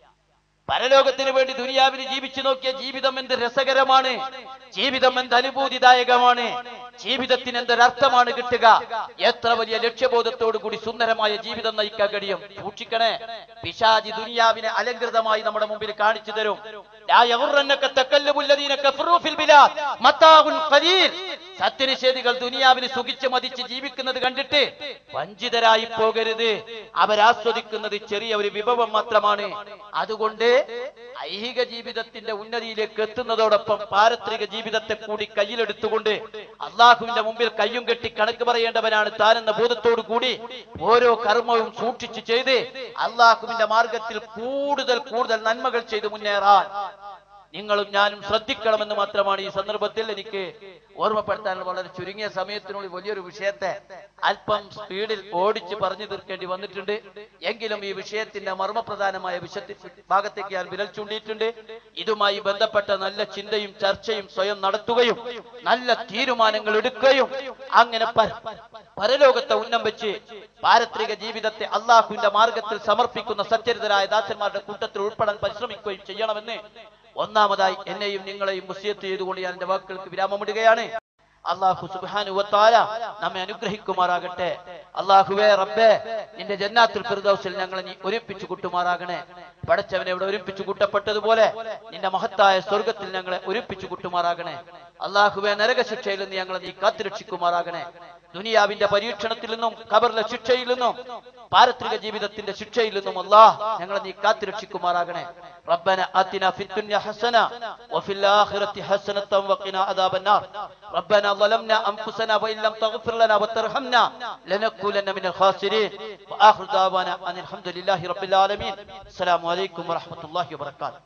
പരലോകത്തിന് വേണ്ടി ദുനിയാവിൽ ജീവിച്ചു നോക്കിയ ജീവിതം എന്ത് രസകരമാണ് ജീവിതം എന്ത് അനുഭൂതിദായകമാണ് ജീവിതത്തിന് എന്തൊരർത്ഥമാണ് കിട്ടുക എത്ര വലിയ ലക്ഷ്യബോധത്തോടു കൂടി സുന്ദരമായ ജീവിതം നയിക്കാൻ കഴിയും സൂക്ഷിക്കണേ പിശാജി ദുനിയാവിനെ അലങ്കൃതമായി നമ്മുടെ മുമ്പിൽ കാണിച്ചു തരും ലാ യഗുറന്നക തകല്ലുബുല്ലദീന കഫറൂ ഫിൽ ബിലാദ് മതാഉൻ ഖലീൽ സത്യനിഷേധികൾ ദുനിയാവിൽ സുഖിച്ച് മതിച്ച് ജീവിക്കുന്നത് കണ്ടിട്ട് വഞ്ചിതരായി പോകരുത് അവരാസ്വദിക്കുന്നത് ചെറിയ ഒരു വിഭവം മാത്രമാണ് അതുകൊണ്ട് ഐഹിക ജീവിതത്തിന്റെ ഉന്നതിയിലേക്ക് എത്തുന്നതോടൊപ്പം പാരത്രിക ജീവിതത്തെ കൂടി കയ്യിലെടുത്തുകൊണ്ട് അള്ളാഹുവിന്റെ മുമ്പിൽ കയ്യും കെട്ടി കണക്ക് പറയേണ്ടവനാണ് താനെന്ന ബോധത്തോടു കൂടി ഓരോ കർമ്മവും സൂക്ഷിച്ചു ചെയ്ത് അള്ളാഹുവിന്റെ മാർഗത്തിൽ കൂടുതൽ കൂടുതൽ നന്മകൾ ചെയ്ത് മുന്നേറാൻ നിങ്ങളും ഞാനും ശ്രദ്ധിക്കണമെന്ന് മാത്രമാണ് ഈ സന്ദർഭത്തിൽ എനിക്ക് ഓർമ്മപ്പെടുത്താനുള്ള വളരെ ചുരുങ്ങിയ സമയത്തിനുള്ളിൽ വലിയൊരു വിഷയത്തെ അല്പം സ്പീഡിൽ ഓടിച്ച് പറഞ്ഞു തീർക്കേണ്ടി വന്നിട്ടുണ്ട് എങ്കിലും ഈ വിഷയത്തിന്റെ മർമ്മപ്രധാനമായ വിഷയത്തി ഭാഗത്തേക്ക് ഞാൻ വിരൽ ചൂണ്ടിയിട്ടുണ്ട് ഇതുമായി ബന്ധപ്പെട്ട നല്ല ചിന്തയും ചർച്ചയും സ്വയം നടത്തുകയും നല്ല തീരുമാനങ്ങൾ എടുക്കുകയും അങ്ങനെ പ- പരലോകത്തെ ഉന്നം വെച്ച് പാരത്രിക ജീവിതത്തെ അള്ളാഹുവിന്റെ മാർഗത്തിൽ സമർപ്പിക്കുന്ന സച്ചരിതരായ ദാസന്മാരുടെ കൂട്ടത്തിൽ ഉൾപ്പെടാൻ പരിശ്രമിക്കുകയും ചെയ്യണമെന്ന് ഒന്നാമതായി എന്നെയും നിങ്ങളെയും മുസ്യത്ത് ചെയ്തുകൊണ്ട് ഞാൻ എന്റെ വാക്കുകൾക്ക് വിരാമമിടുകയാണ് അള്ളാഹു സുബാനുവത്താല നമ്മെ അനുഗ്രഹിക്കുമാറാകട്ടെ അള്ളാഹുവേ റബ്ബേ നിന്റെ ജന്നാത്തുൽ ഫിർദൗസിൽ ഞങ്ങളെ നീ ഒരുമിച്ച് കൂട്ടുമാറാകണേ പടച്ചവനെ ഇവിടെ ഒരുമിച്ച് കൂട്ടപ്പെട്ടതുപോലെ നിന്റെ മഹത്തായ സ്വർഗത്തിൽ ഞങ്ങളെ ഒരുമിച്ച് കൂട്ടുമാറാകണേ അള്ളാഹുവെ നരകശിക്ഷയിൽ നിന്ന് ഞങ്ങളെ നീ കാത്തുരക്ഷിക്കുമാറാകണേ ദുനിയാവിന്റെ പരീക്ഷണത്തിൽ നിന്നും ഖബറിലെ ശിക്ഷയിൽ നിന്നും പാരത്രിക ജീവിതത്തിന്റെ ശിക്ഷയിൽ നിന്നും അല്ലാഹ് ഞങ്ങളെ നീ കാത്തുരക്ഷിക്കുമാറാകണേ റബ്ബന ആതിന ഫിദ് ദുനിയ ഹസന വഫിൽ ആഖിറതി ഹസനത വഖിന അദാബന്നാർ റബ്ബന ظلمنا انفسنا وان لم تغفر لنا وترحمنا لنكونن من الخاسرين واخر دعوانا ان الحمد لله رب العالمين السلام عليكم ورحمه الله وبركاته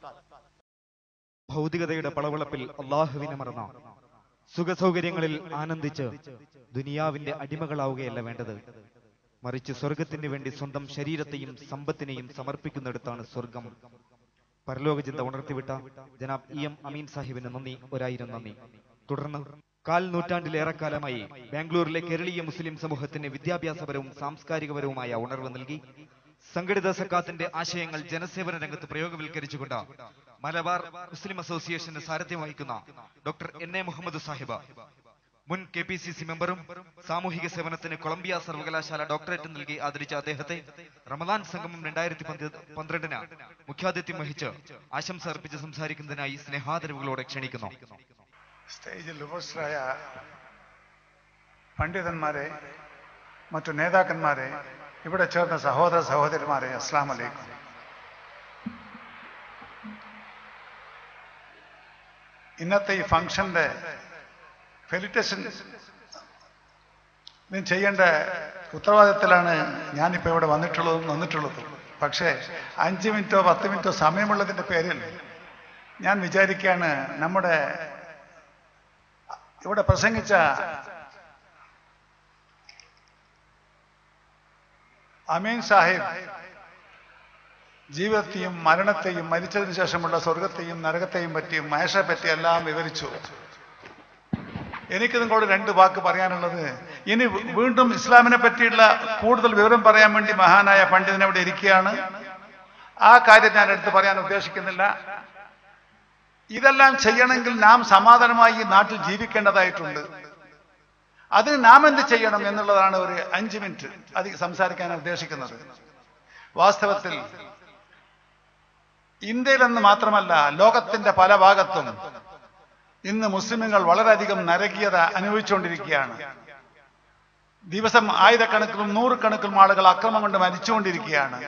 ഭൗതികതയുടെ പളവളപ്പിൽ അള്ളാഹുവിനെ മറന്ന സുഖസൗകര്യങ്ങളിൽ ആനന്ദിച്ച് ദുനിയാവിന്റെ അടിമകളാവുകയല്ല വേണ്ടത് മറിച്ച് സ്വർഗത്തിന് വേണ്ടി സ്വന്തം ശരീരത്തെയും സമ്പത്തിനെയും സമർപ്പിക്കുന്നിടത്താണ് സ്വർഗം പരലോക ചിന്ത ഉണർത്തിവിട്ട ജനാബ് ഇ എം അമീൻ സാഹിബിന് നന്ദി ഒരായിരം നന്ദി തുടർന്ന് കാൽ നൂറ്റാണ്ടിലേറെക്കാലമായി ബാംഗ്ലൂരിലെ കേരളീയ മുസ്ലിം സമൂഹത്തിന് വിദ്യാഭ്യാസപരവും സാംസ്കാരികപരവുമായ ഉണർവ് നൽകി സംഘടിത സക്കാത്തിന്റെ ആശയങ്ങൾ ജനസേവന രംഗത്ത് പ്രയോഗവൽക്കരിച്ചുകൊണ്ട് മലബാർ മുസ്ലിം അസോസിയേഷന് സാരഥ്യം വഹിക്കുന്ന ഡോക്ടർ എൻ എ മുഹമ്മദ് സാഹിബ് മുൻ കെ പി സി സി മെമ്പറും സാമൂഹിക സേവനത്തിന് കൊളംബിയ സർവകലാശാല ഡോക്ടറേറ്റ് നൽകി ആദരിച്ച അദ്ദേഹത്തെ റമദാൻ സംഗമം രണ്ടായിരത്തി പന്ത്രണ്ടിന് മുഖ്യാതിഥ്യം വഹിച്ച് ആശംസ അർപ്പിച്ച് സംസാരിക്കുന്നതിനായി സ്നേഹാദരവുകളോടെ ക്ഷണിക്കുന്നു സ്റ്റേജിൽ ഉപസ്ഥരായ പണ്ഡിതന്മാരെ മറ്റു നേതാക്കന്മാരെ ഇവിടെ ചേർന്ന സഹോദര സഹോദരിമാരെ അസ്ലാം വലൈക്കും ഇന്നത്തെ ഈ ഫംഗ്ഷന്റെ ഫെലിറ്റേഷൻ ഇത് ചെയ്യേണ്ട ഉത്തരവാദിത്തത്തിലാണ് ഞാനിപ്പോൾ ഇവിടെ വന്നിട്ടുള്ളതും വന്നിട്ടുള്ളതും പക്ഷേ അഞ്ച് മിനിറ്റോ പത്ത് മിനിറ്റോ സമയമുള്ളതിൻ്റെ പേരിൽ ഞാൻ വിചാരിക്കുകയാണ് നമ്മുടെ ഇവിടെ പ്രസംഗിച്ച അമീൻ സാഹിബ് ജീവിതത്തെയും മരണത്തെയും മരിച്ചതിന് ശേഷമുള്ള സ്വർഗത്തെയും നരകത്തെയും പറ്റിയും മഹേഷെ പറ്റി എല്ലാം വിവരിച്ചു എനിക്ക് നിങ്ങളോട് രണ്ട് വാക്ക് പറയാനുള്ളത് ഇനി വീണ്ടും ഇസ്ലാമിനെ പറ്റിയുള്ള കൂടുതൽ വിവരം പറയാൻ വേണ്ടി മഹാനായ പണ്ഡിതൻ അവിടെ ഇരിക്കുകയാണ് ആ കാര്യം ഞാൻ എടുത്ത് പറയാൻ ഉദ്ദേശിക്കുന്നില്ല ഇതെല്ലാം ചെയ്യണമെങ്കിൽ നാം സമാധാനമായി ഈ നാട്ടിൽ ജീവിക്കേണ്ടതായിട്ടുണ്ട് അതിന് നാം എന്ത് ചെയ്യണം എന്നുള്ളതാണ് ഒരു അഞ്ച് മിനിറ്റ് അധികം സംസാരിക്കാൻ ഉദ്ദേശിക്കുന്നത് വാസ്തവത്തിൽ ഇന്ത്യയിലെന്ന് മാത്രമല്ല ലോകത്തിന്റെ പല ഭാഗത്തും ഇന്ന് മുസ്ലിമുകൾ വളരെയധികം നരകീയത അനുഭവിച്ചുകൊണ്ടിരിക്കുകയാണ് ദിവസം ആയിരക്കണക്കിലും നൂറുകണക്കിലും ആളുകൾ അക്രമം കൊണ്ട് മരിച്ചുകൊണ്ടിരിക്കുകയാണ്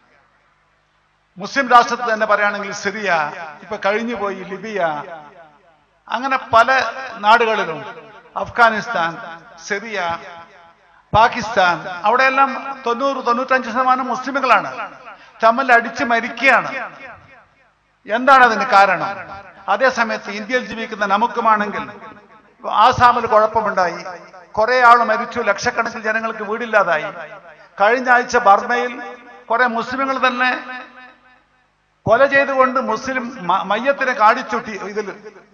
മുസ്ലിം രാഷ്ട്രത്തിൽ തന്നെ പറയുകയാണെങ്കിൽ സിറിയ ഇപ്പൊ കഴിഞ്ഞുപോയി ലിബിയ അങ്ങനെ പല നാടുകളിലും അഫ്ഗാനിസ്ഥാൻ സിറിയ പാകിസ്ഥാൻ അവിടെയെല്ലാം തൊണ്ണൂറ് തൊണ്ണൂറ്റഞ്ച് ശതമാനം മുസ്ലിമുകളാണ് തമ്മിൽ അടിച്ച് മരിക്കുകയാണ് എന്താണ് അതിന് കാരണം അതേ സമയത്ത് ഇന്ത്യയിൽ ജീവിക്കുന്ന നമുക്കുമാണെങ്കിൽ ഇപ്പൊ ആസാമിൽ കുഴപ്പമുണ്ടായി കുറെ ആൾ മരിച്ചു ലക്ഷക്കണക്കിന് ജനങ്ങൾക്ക് വീടില്ലാതായി കഴിഞ്ഞ ആഴ്ച ബർമയിൽ കുറെ മുസ്ലിമുകൾ തന്നെ കൊല ചെയ്തുകൊണ്ട് മുസ്ലിം മ- മയ്യത്തിനെ കാടിച്ചുട്ടി ഇതിൽ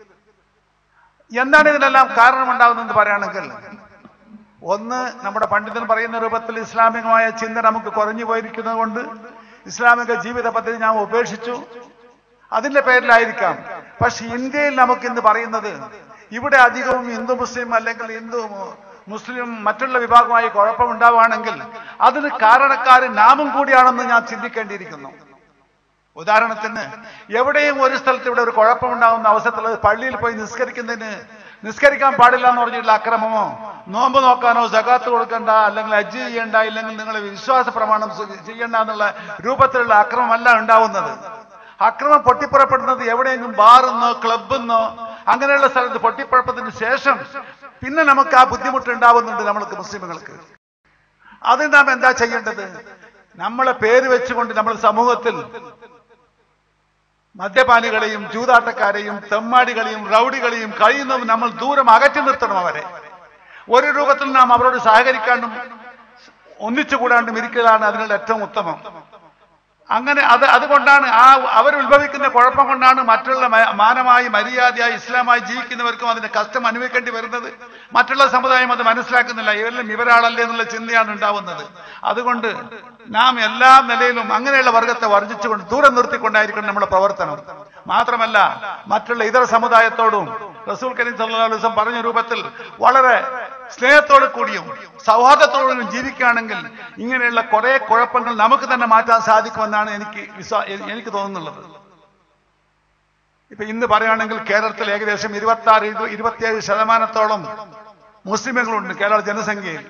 എന്താണ് ഇതിനെല്ലാം കാരണമുണ്ടാകുന്നതെന്ന് പറയുകയാണെങ്കിൽ ഒന്ന് നമ്മുടെ പണ്ഡിതൻ പറയുന്ന രൂപത്തിൽ ഇസ്ലാമികമായ ചിന്ത നമുക്ക് കുറഞ്ഞു പോയിരിക്കുന്നത് കൊണ്ട് ഇസ്ലാമിക ജീവിത പദ്ധതി ഞാൻ ഉപേക്ഷിച്ചു അതിന്റെ പേരിലായിരിക്കാം പക്ഷെ ഇന്ത്യയിൽ നമുക്ക് ഇന്ന് പറയുന്നത് ഇവിടെ അധികവും ഹിന്ദു മുസ്ലിം അല്ലെങ്കിൽ ഹിന്ദു മു- മുസ്ലിം മറ്റുള്ള വിഭാഗമായി കുഴപ്പമുണ്ടാവുകയാണെങ്കിൽ അതിന് കാരണക്കാർ നാമും കൂടിയാണെന്ന് ഞാൻ ചിന്തിക്കേണ്ടിയിരിക്കുന്നു ഉദാഹരണത്തിന് എവിടെയും ഒരു സ്ഥലത്ത് ഇവിടെ ഒരു കുഴപ്പമുണ്ടാകുന്ന അവസരത്തിൽ പള്ളിയിൽ പോയി നിസ്കരിക്കുന്നതിന് നിസ്കരിക്കാൻ പാടില്ല എന്ന് പറഞ്ഞിട്ടുള്ള അക്രമമോ നോമ്പ് നോക്കാനോ ജകാത്ത് കൊടുക്കണ്ട അല്ലെങ്കിൽ അജ്ജ് ചെയ്യണ്ട ഇല്ലെങ്കിൽ നിങ്ങൾ വിശ്വാസ പ്രമാണം സു- ചെയ്യണ്ട എന്നുള്ള രൂപത്തിലുള്ള അക്രമമല്ല ഉണ്ടാവുന്നത് അക്രമം പൊട്ടിപ്പുറപ്പെടുന്നത് എവിടെയെങ്കിലും ബാറെന്നോ ക്ലബെന്നോ അങ്ങനെയുള്ള സ്ഥലത്ത് പൊട്ടിപ്പുറപ്പത്തിന് ശേഷം പിന്നെ നമുക്ക് ആ ബുദ്ധിമുട്ട് ഉണ്ടാവുന്നുണ്ട് നമ്മൾക്ക് മുസ്ലിമുകൾക്ക് അത് നാം എന്താ ചെയ്യേണ്ടത് നമ്മളെ പേര് വെച്ചുകൊണ്ട് നമ്മൾ സമൂഹത്തിൽ മദ്യപാനികളെയും ചൂതാട്ടക്കാരെയും തെമ്മാടികളെയും റൗഡികളെയും കഴിയുന്നതും നമ്മൾ ദൂരം അകറ്റി നിർത്തണം അവരെ ഒരു രൂപത്തിൽ നാം അവരോട് സഹകരിക്കാണ്ടും ഒന്നിച്ചുകൂടാണ്ടും ഇരിക്കലാണ് അതിനുള്ള ഏറ്റവും ഉത്തമം അങ്ങനെ അത് അതുകൊണ്ടാണ് ആ അവർ ഉത്ഭവിക്കുന്ന കുഴപ്പം കൊണ്ടാണ് മറ്റുള്ള മ- മാനമായി മര്യാദയായി ഇസ്ലാമായി ജീവിക്കുന്നവർക്കും അതിന്റെ കഷ്ടം അനുഭവിക്കേണ്ടി വരുന്നത് മറ്റുള്ള സമുദായം അത് മനസ്സിലാക്കുന്നില്ല ഇവരെല്ലാം ഇവരാളല്ലേ എന്നുള്ള ചിന്തയാണ് ഉണ്ടാവുന്നത് അതുകൊണ്ട് നാം എല്ലാ നിലയിലും അങ്ങനെയുള്ള വർഗത്തെ വർജിച്ചുകൊണ്ട് ദൂരം നിർത്തിക്കൊണ്ടായിരിക്കണം നമ്മുടെ പ്രവർത്തനം മാത്രമല്ല മറ്റുള്ള ഇതര സമുദായത്തോടും റസൂൽ കരീം സല്ലല്ലാഹു അലൈഹി വസല്ലം പറഞ്ഞ രൂപത്തിൽ വളരെ സ്നേഹത്തോടു കൂടിയും സൗഹാർദ്ദത്തോടും ജീവിക്കുകയാണെങ്കിൽ ഇങ്ങനെയുള്ള കുറെ കുഴപ്പങ്ങൾ നമുക്ക് തന്നെ മാറ്റാൻ സാധിക്കുമെന്നാണ് എനിക്ക് വിശ്വാ എ- എനിക്ക് തോന്നുന്നുള്ളത് ഇപ്പൊ ഇന്ന് പറയുകയാണെങ്കിൽ കേരളത്തിൽ ഏകദേശം ഇരുപത്തി ആറ് ഇരുപത്തിയേഴ് ശതമാനത്തോളം മുസ്ലിമുകളുണ്ട് കേരള ജനസംഖ്യയിൽ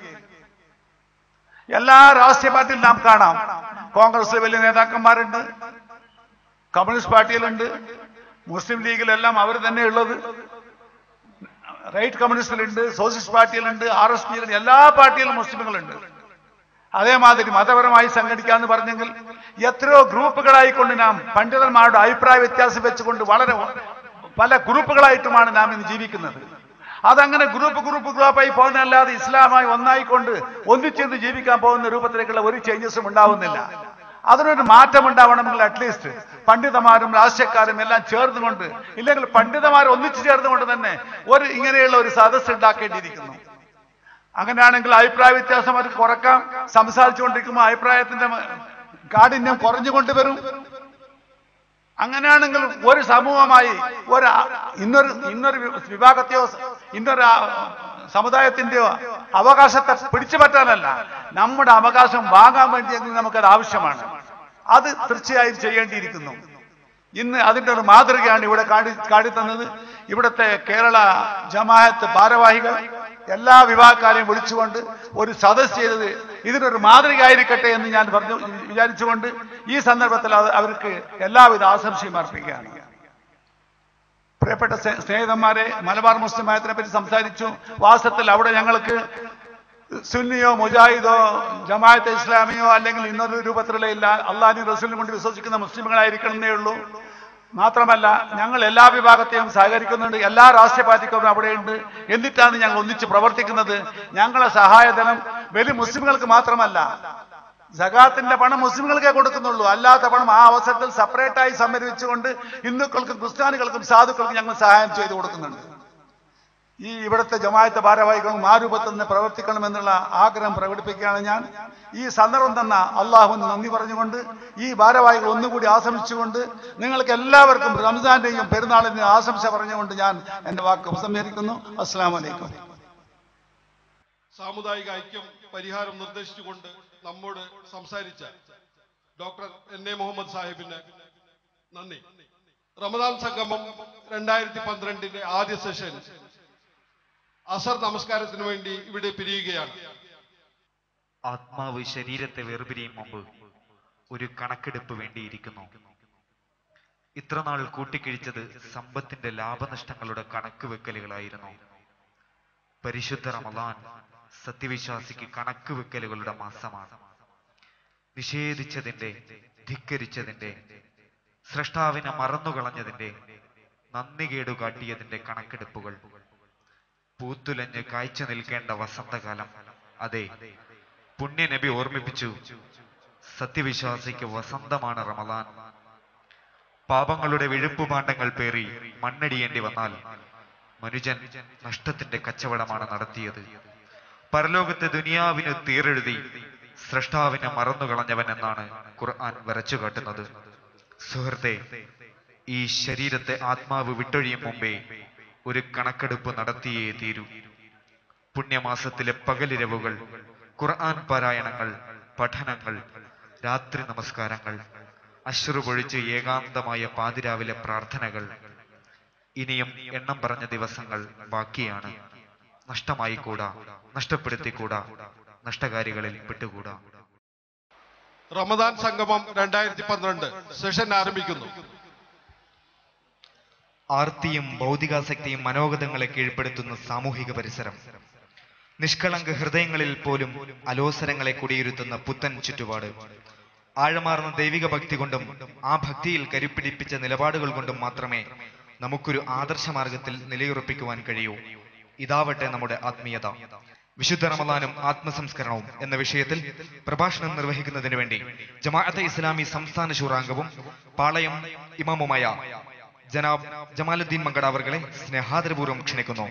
എല്ലാ രാഷ്ട്രീയ പാർട്ടിയിലും നാം കാണാം കോൺഗ്രസ് വലിയ നേതാക്കന്മാരുണ്ട് കമ്മ്യൂണിസ്റ്റ് പാർട്ടിയിലുണ്ട് മുസ്ലിം ലീഗിലെല്ലാം അവർ തന്നെ ഉള്ളത് റൈറ്റ് കമ്മ്യൂണിസ്റ്റിലുണ്ട് സോഷ്യലിസ്റ്റ് പാർട്ടിയിലുണ്ട് ആർ എസ് പിയിലുണ്ട് എല്ലാ പാർട്ടിയിലും മുസ്ലിമുകളുണ്ട് അതേമാതിരി മതപരമായി സംഘടിക്കാന്ന് പറഞ്ഞെങ്കിൽ എത്രയോ ഗ്രൂപ്പുകളായിക്കൊണ്ട് നാം പണ്ഡിതന്മാരുടെ അഭിപ്രായ വ്യത്യാസം വെച്ചുകൊണ്ട് വളരെ പല ഗ്രൂപ്പുകളായിട്ടുമാണ് നാം ഇന്ന് ജീവിക്കുന്നത് അതങ്ങനെ ഗ്രൂപ്പ് ഗ്രൂപ്പ് ഗ്രൂപ്പായി പോകുന്നതല്ലാതെ ഇസ്ലാമായി ഒന്നായിക്കൊണ്ട് ഒന്നിച്ചെന്ന് ജീവിക്കാൻ പോകുന്ന രൂപത്തിലേക്കുള്ള ഒരു ചേഞ്ചസും ഉണ്ടാവുന്നില്ല അതിനൊരു മാറ്റം ഉണ്ടാവണമെങ്കിൽ അറ്റ്ലീസ്റ്റ് പണ്ഡിതന്മാരും രാഷ്ട്രീയക്കാരും എല്ലാം ചേർന്നുകൊണ്ട് ഇല്ലെങ്കിൽ പണ്ഡിതന്മാർ ഒന്നിച്ചു ചേർന്നുകൊണ്ട് തന്നെ ഒരു ഇങ്ങനെയുള്ള ഒരു സദസ്സ് ഉണ്ടാക്കേണ്ടിയിരിക്കുന്നു അങ്ങനെയാണെങ്കിൽ അഭിപ്രായ വ്യത്യാസം അവർക്ക് കുറക്കാം സംസാരിച്ചുകൊണ്ടിരിക്കുമ്പോൾ അഭിപ്രായത്തിന്റെ മ- കാഠിന്യം കുറഞ്ഞുകൊണ്ട് വരും അങ്ങനെയാണെങ്കിൽ ഒരു സമൂഹമായി ഒരു ആ- ഇന്നൊരു ഇന്നൊരു വി- വിഭാഗത്തെയോ ഇന്നൊരു ആ- സമുദായത്തിന്റെയോ അവകാശത്തെ പിടിച്ചു പറ്റാനല്ല നമ്മുടെ അവകാശം വാങ്ങാൻ വേണ്ടിയെങ്കിൽ നമുക്കത് ആവശ്യമാണ് അത് തീർച്ചയായും ചെയ്യേണ്ടിയിരിക്കുന്നു ഇന്ന് അതിന്റെ ഒരു മാതൃകയാണ് ഇവിടെ കാടി കാട്ടിത്തന്നത് ഇവിടുത്തെ കേരള ജമാഅത്ത് ഭാരവാഹികൾ എല്ലാ വിഭാഗക്കാരെയും വിളിച്ചുകൊണ്ട് ഒരു സദസ് ചെയ്തത് ഇതിനൊരു മാതൃകയായിരിക്കട്ടെ എന്ന് ഞാൻ പറഞ്ഞു വിചാരിച്ചുകൊണ്ട് ഈ സന്ദർഭത്തിൽ അത് അവർക്ക് എല്ലാവിധ ആശംസയും അർപ്പിക്കുകയാണ് പ്രിയപ്പെട്ട സ്നേ- സ്നേഹിതന്മാരെ മലബാർ മുസ്ലിം മയത്തിനെ പറ്റി സംസാരിച്ചു വാസ്തവത്തിൽ അവിടെ ഞങ്ങൾക്ക് സുന്നിയോ മുജാഹിദോ ജമാഅത്തെ ഇസ്ലാമിയോ അല്ലെങ്കിൽ ഇന്നൊരു രൂപത്തിലുള്ള ഇല്ല അള്ളാഹി റസൂലിനെ കൊണ്ട് വിശ്വസിക്കുന്ന മുസ്ലിങ്ങളായിരിക്കണമെന്നേ ഉള്ളൂ മാത്രമല്ല ഞങ്ങൾ എല്ലാ വിഭാഗത്തെയും സഹകരിക്കുന്നുണ്ട് എല്ലാ രാഷ്ട്രീയ പാർട്ടിക്കാരും അവിടെയുണ്ട് എന്നിട്ടാണ് ഞങ്ങൾ ഒന്നിച്ച് പ്രവർത്തിക്കുന്നത് ഞങ്ങളെ സഹായധനം വലിയ മുസ്ലിമുകൾക്ക് മാത്രമല്ല ജകാത്തിന്റെ പണം മുസ്ലിങ്ങൾക്കേ കൊടുക്കുന്നുള്ളൂ അല്ലാത്ത പണം ആ അവസരത്തിൽ സെപ്പറേറ്റായി സംഭരിച്ചുകൊണ്ട് ഹിന്ദുക്കൾക്കും ക്രിസ്ത്യാനികൾക്കും സാധുക്കൾക്കും ഞങ്ങൾ സഹായം ചെയ്തു കൊടുക്കുന്നുണ്ട് ഈ ഇവിടുത്തെ ജമായത്തെ ഭാരവാഹികളും ആ രൂപത്തിൽ നിന്ന് പ്രവർത്തിക്കണമെന്നുള്ള ആഗ്രഹം പ്രകടിപ്പിക്കുകയാണ് ഞാൻ ഈ സന്ദർഭം തന്ന അള്ളാഹുവിന് നന്ദി പറഞ്ഞുകൊണ്ട് ഈ ഭാരവാഹികൾ ഒന്നുകൂടി ആശംസിച്ചുകൊണ്ട് നിങ്ങൾക്ക് എല്ലാവർക്കും റംസാന്റെയും പെരുന്നാളിന്റെയും ആശംസ പറഞ്ഞുകൊണ്ട് ഞാൻ എന്റെ വാക്ക് ഉപസംഹരിക്കുന്നു അസ്സാം വലൈക്കും സാമുദായിക ഐക്യം പരിഹാരം നിർദ്ദേശിച്ചുകൊണ്ട് നമ്മോട് സംസാരിച്ച ഡോക്ടർ എൻ എ മുഹമ്മദ് സാഹിബിന് നന്ദി റമദാൻ സംഗമം രണ്ടായിരത്തി പന്ത്രണ്ടിന്റെ ആദ്യ സെഷൻ അസർ നമസ്കാരത്തിന് വേണ്ടി ഇവിടെ പിരിയുകയാണ് ആത്മാവ് ശരീരത്തെ വേർപിരിയും മുമ്പ് ഒരു കണക്കെടുപ്പ് വേണ്ടിയിരിക്കുന്നു ഇത്രനാൾ കൂട്ടിക്കിഴിച്ചത് സമ്പത്തിന്റെ ലാഭനഷ്ടങ്ങളുടെ കണക്ക് വെക്കലുകളായിരുന്നു പരിശുദ്ധ റമദാൻ സത്യവിശ്വാസിക്ക് കണക്ക് വെക്കലുകളുടെ മാസമാണ് നിഷേധിച്ചതിന്റെ ധിക്കരിച്ചതിന്റെ സ്രഷ്ടാവിനെ മറന്നുകളഞ്ഞതിന്റെ നന്ദികേടു കാട്ടിയതിന്റെ കണക്കെടുപ്പുകൾ പൂത്തുലഞ്ഞ് കാഴ്ച നിൽക്കേണ്ട വസന്തകാലം അതെ പുണ്യനബി ഓർമ്മിപ്പിച്ചു സത്യവിശ്വാസിക്ക് വസന്തമാണ് റമദാൻ പാപങ്ങളുടെ വിഴുപ്പുപാണ്ഡങ്ങൾ പേറി മണ്ണടിയേണ്ടി വന്നാൽ മനുജൻ നഷ്ടത്തിന്റെ കച്ചവടമാണ് നടത്തിയത് പരലോകത്തെ ദുനിയാവിന് തീരെഴുതി സ്രഷ്ടാവിനെ മറന്നുകളഞ്ഞവൻ എന്നാണ് ഖുർആൻ വരച്ചു കാട്ടുന്നത് സുഹൃത്തെ ഈ ശരീരത്തെ ആത്മാവ് വിട്ടൊഴിയും മുമ്പേ ഒരു കണക്കെടുപ്പ് നടത്തിയേ തീരൂ പുണ്യമാസത്തിലെ പകലിരവുകൾ ഖുർആൻ പാരായണങ്ങൾ പഠനങ്ങൾ രാത്രി നമസ്കാരങ്ങൾ അശ്രു പൊഴിച്ച് ഏകാന്തമായ പാതിരാവിലെ പ്രാർത്ഥനകൾ ഇനിയും എണ്ണം പറഞ്ഞ ദിവസങ്ങൾ ബാക്കിയാണ് നഷ്ടമായിക്കൂടാ നഷ്ടപ്പെടുത്തിക്കൂടാ നഷ്ടകാരികളിൽ പെട്ടുകൂടാ റമദാൻ സംഗമം രണ്ടായിരത്തി പന്ത്രണ്ട് സെഷൻ ആരംഭിക്കുന്നു ആർത്തിയും ഭൗതികാസക്തിയും മനോഗതങ്ങളെ കീഴ്പ്പെടുത്തുന്ന സാമൂഹിക പരിസരം നിഷ്കളങ്ക ഹൃദയങ്ങളിൽ പോലും അലോസരങ്ങളെ കുടിയിരുത്തുന്ന പുത്തൻ ചുറ്റുപാട് ആഴമാർന്ന ദൈവിക ഭക്തി കൊണ്ടും ആ ഭക്തിയിൽ കരുപ്പിടിപ്പിച്ച നിലപാടുകൾ കൊണ്ടും മാത്രമേ നമുക്കൊരു ആദർശമാർഗത്തിൽ നിലയുറപ്പിക്കുവാൻ കഴിയൂ ഇതാവട്ടെ നമ്മുടെ ആത്മീയത വിശുദ്ധ റമദാനും ആത്മസംസ്കരണവും എന്ന വിഷയത്തിൽ പ്രഭാഷണം നിർവഹിക്കുന്നതിന് വേണ്ടി ജമാഅത്തെ ഇസ്ലാമി സംസ്ഥാന ശൂറാംഗവും പാളയം ഇമാമുമായ ജനാബ് ജമാലുദ്ദീൻ മങ്കട അവർകളെ സ്നേഹാദരപൂർവ്വം ക്ഷണിക്കുന്നു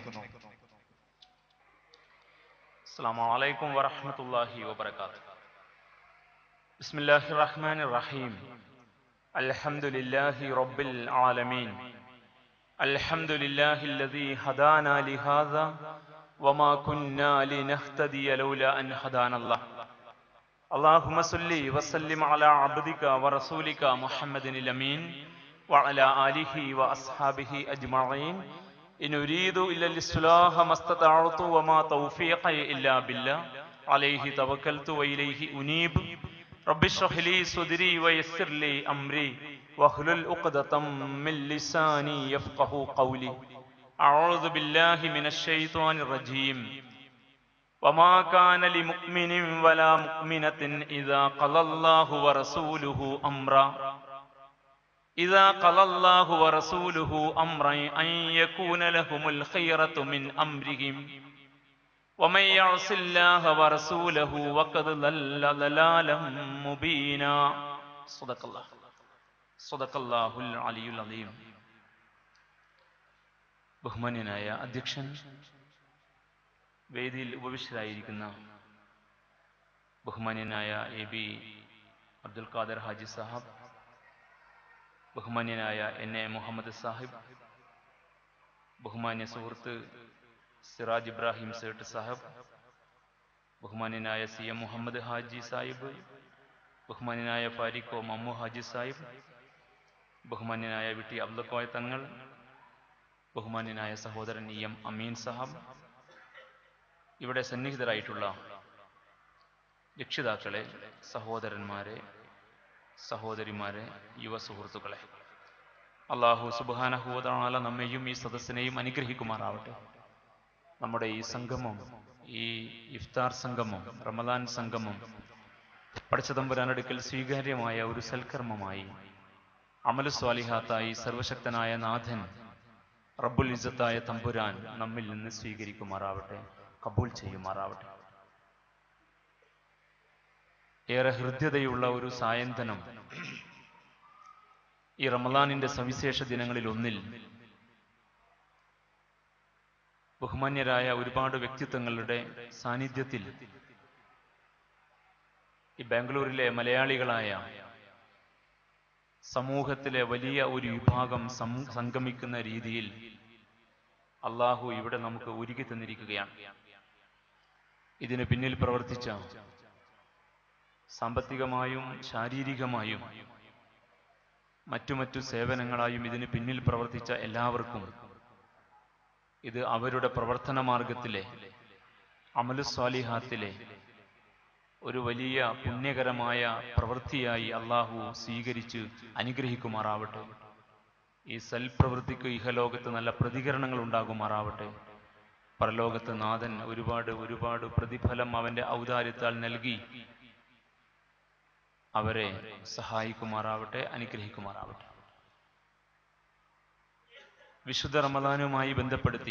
السلام عليكم ورحمة الله وبركاته بسم الله الرحمن الرحيم الحمد لله رب العالمين الحمد لله الذي هدانا لهذا وما كنا لنهتدي لولا أن هدانا الله اللهم صل وسلم على عبدك ورسولك محمد الأمين وعلى آله وأصحابه أجمعين إن أريد إلا الإصلاح ما استطعت وما توفيقي إلا بالله عليه توكلت وإليه أنيب رب اشرح لي صدري ويسر لي أمري واحلل عقدة من لساني يفقه قولي أعوذ بالله من الشيطان الرجيم وما كان لمؤمن ولا مؤمنة إذا قضى الله ورسوله أمرا إذا قضى الله ورسوله أمرا أن يكون لهم الخيرة من أمرهم ومن يعص الله ورسوله وقد ضل ضلالا مبينا صدق الله صدق الله العلي العظيم ബഹുമാന്യനായ അധ്യക്ഷൻ വേദിയിൽ ഉപവിഷ്ടരായിരിക്കുന്ന ബഹുമാന്യനായ എ ബി അബ്ദുൽ ഖാദർ ഹാജി സാഹബ് ബഹുമാന്യനായ എൻ എ മുഹമ്മദ് സാഹിബ് ബഹുമാന്യ സുഹൃത്ത് സിറാജ് ഇബ്രാഹിം സേട്ട് സാഹിബ് ബഹുമാന്യനായ സി എം മുഹമ്മദ് ഹാജി സാഹിബ് ബഹുമാന്യനായ ഫാരിഖോ മമ്മു ഹാജി സാഹിബ് ബഹുമാന്യനായ വി ടി അബ്ദുക്കോയ തങ്ങൾ ബഹുമാന്യനായ സഹോദരൻ ഇ എം അമീൻ സാഹബ് ഇവിടെ സന്നിഹിതരായിട്ടുള്ള രക്ഷിതാക്കളെ സഹോദരന്മാരെ സഹോദരിമാരെ യുവ സുഹൃത്തുക്കളെ അള്ളാഹു സുബാനഹുവതാണാല നമ്മെയും ഈ സദസ്സിനെയും അനുഗ്രഹിക്കുമാറാവട്ടെ നമ്മുടെ ഈ സംഗമം ഈ ഇഫ്താർ സംഗമം റമദാൻ സംഗമം പടച്ചതമ്പുരാനടുക്കൽ സ്വീകാര്യമായ ഒരു സൽക്കർമ്മമായി അമലു സ്വാലിഹാത്തായി സർവശക്തനായ നാഥൻ റബ്ബുൽ ഇസത്തായ തമ്പുരാൻ നമ്മിൽ നിന്ന് സ്വീകരിക്കുമാറാവട്ടെ കബൂൽ ചെയ്യുമാറാവട്ടെ ഏറെ ഹൃദ്യതയുള്ള ഒരു സായന്തനം ഈ റമദാനിന്റെ സവിശേഷ ദിനങ്ങളിൽ ഒന്നിൽ ബഹുമാന്യരായ ഒരുപാട് വ്യക്തിത്വങ്ങളുടെ സാന്നിധ്യത്തിൽ ഈ ബാംഗ്ലൂരിലെ മലയാളികളായ സമൂഹത്തിലെ വലിയ ഒരു വിഭാഗം സം- സംഗമിക്കുന്ന രീതിയിൽ അള്ളാഹു ഇവിടെ നമുക്ക് ഒരുക്കി തന്നിരിക്കുകയാണ് ഇതിന് പിന്നിൽ പ്രവർത്തിച്ച സാമ്പത്തികമായും ശാരീരികമായും മറ്റു മറ്റു സേവനങ്ങളായും ഇതിന് പിന്നിൽ പ്രവർത്തിച്ച എല്ലാവർക്കും ഇത് അവരുടെ പ്രവർത്തന മാർഗത്തിലെ അമലുസ്വാലിഹാത്തിലെ ഒരു വലിയ പുണ്യകരമായ പ്രവൃത്തിയായി അള്ളാഹു സ്വീകരിച്ച് അനുഗ്രഹിക്കുമാറാവട്ടെ ഈ സൽപ്രവൃത്തിക്ക് ഇഹലോകത്ത് നല്ല പ്രതികരണങ്ങൾ ഉണ്ടാകുമാറാവട്ടെ പരലോകത്ത് നാഥൻ ഒരുപാട് ഒരുപാട് പ്രതിഫലം അവന്റെ ഔദാര്യത്താൽ നൽകി അവരെ സഹായിക്കുമാറാവട്ടെ അനുഗ്രഹിക്കുമാറാവട്ടെ വിശുദ്ധ റമദാനുമായി ബന്ധപ്പെടുത്തി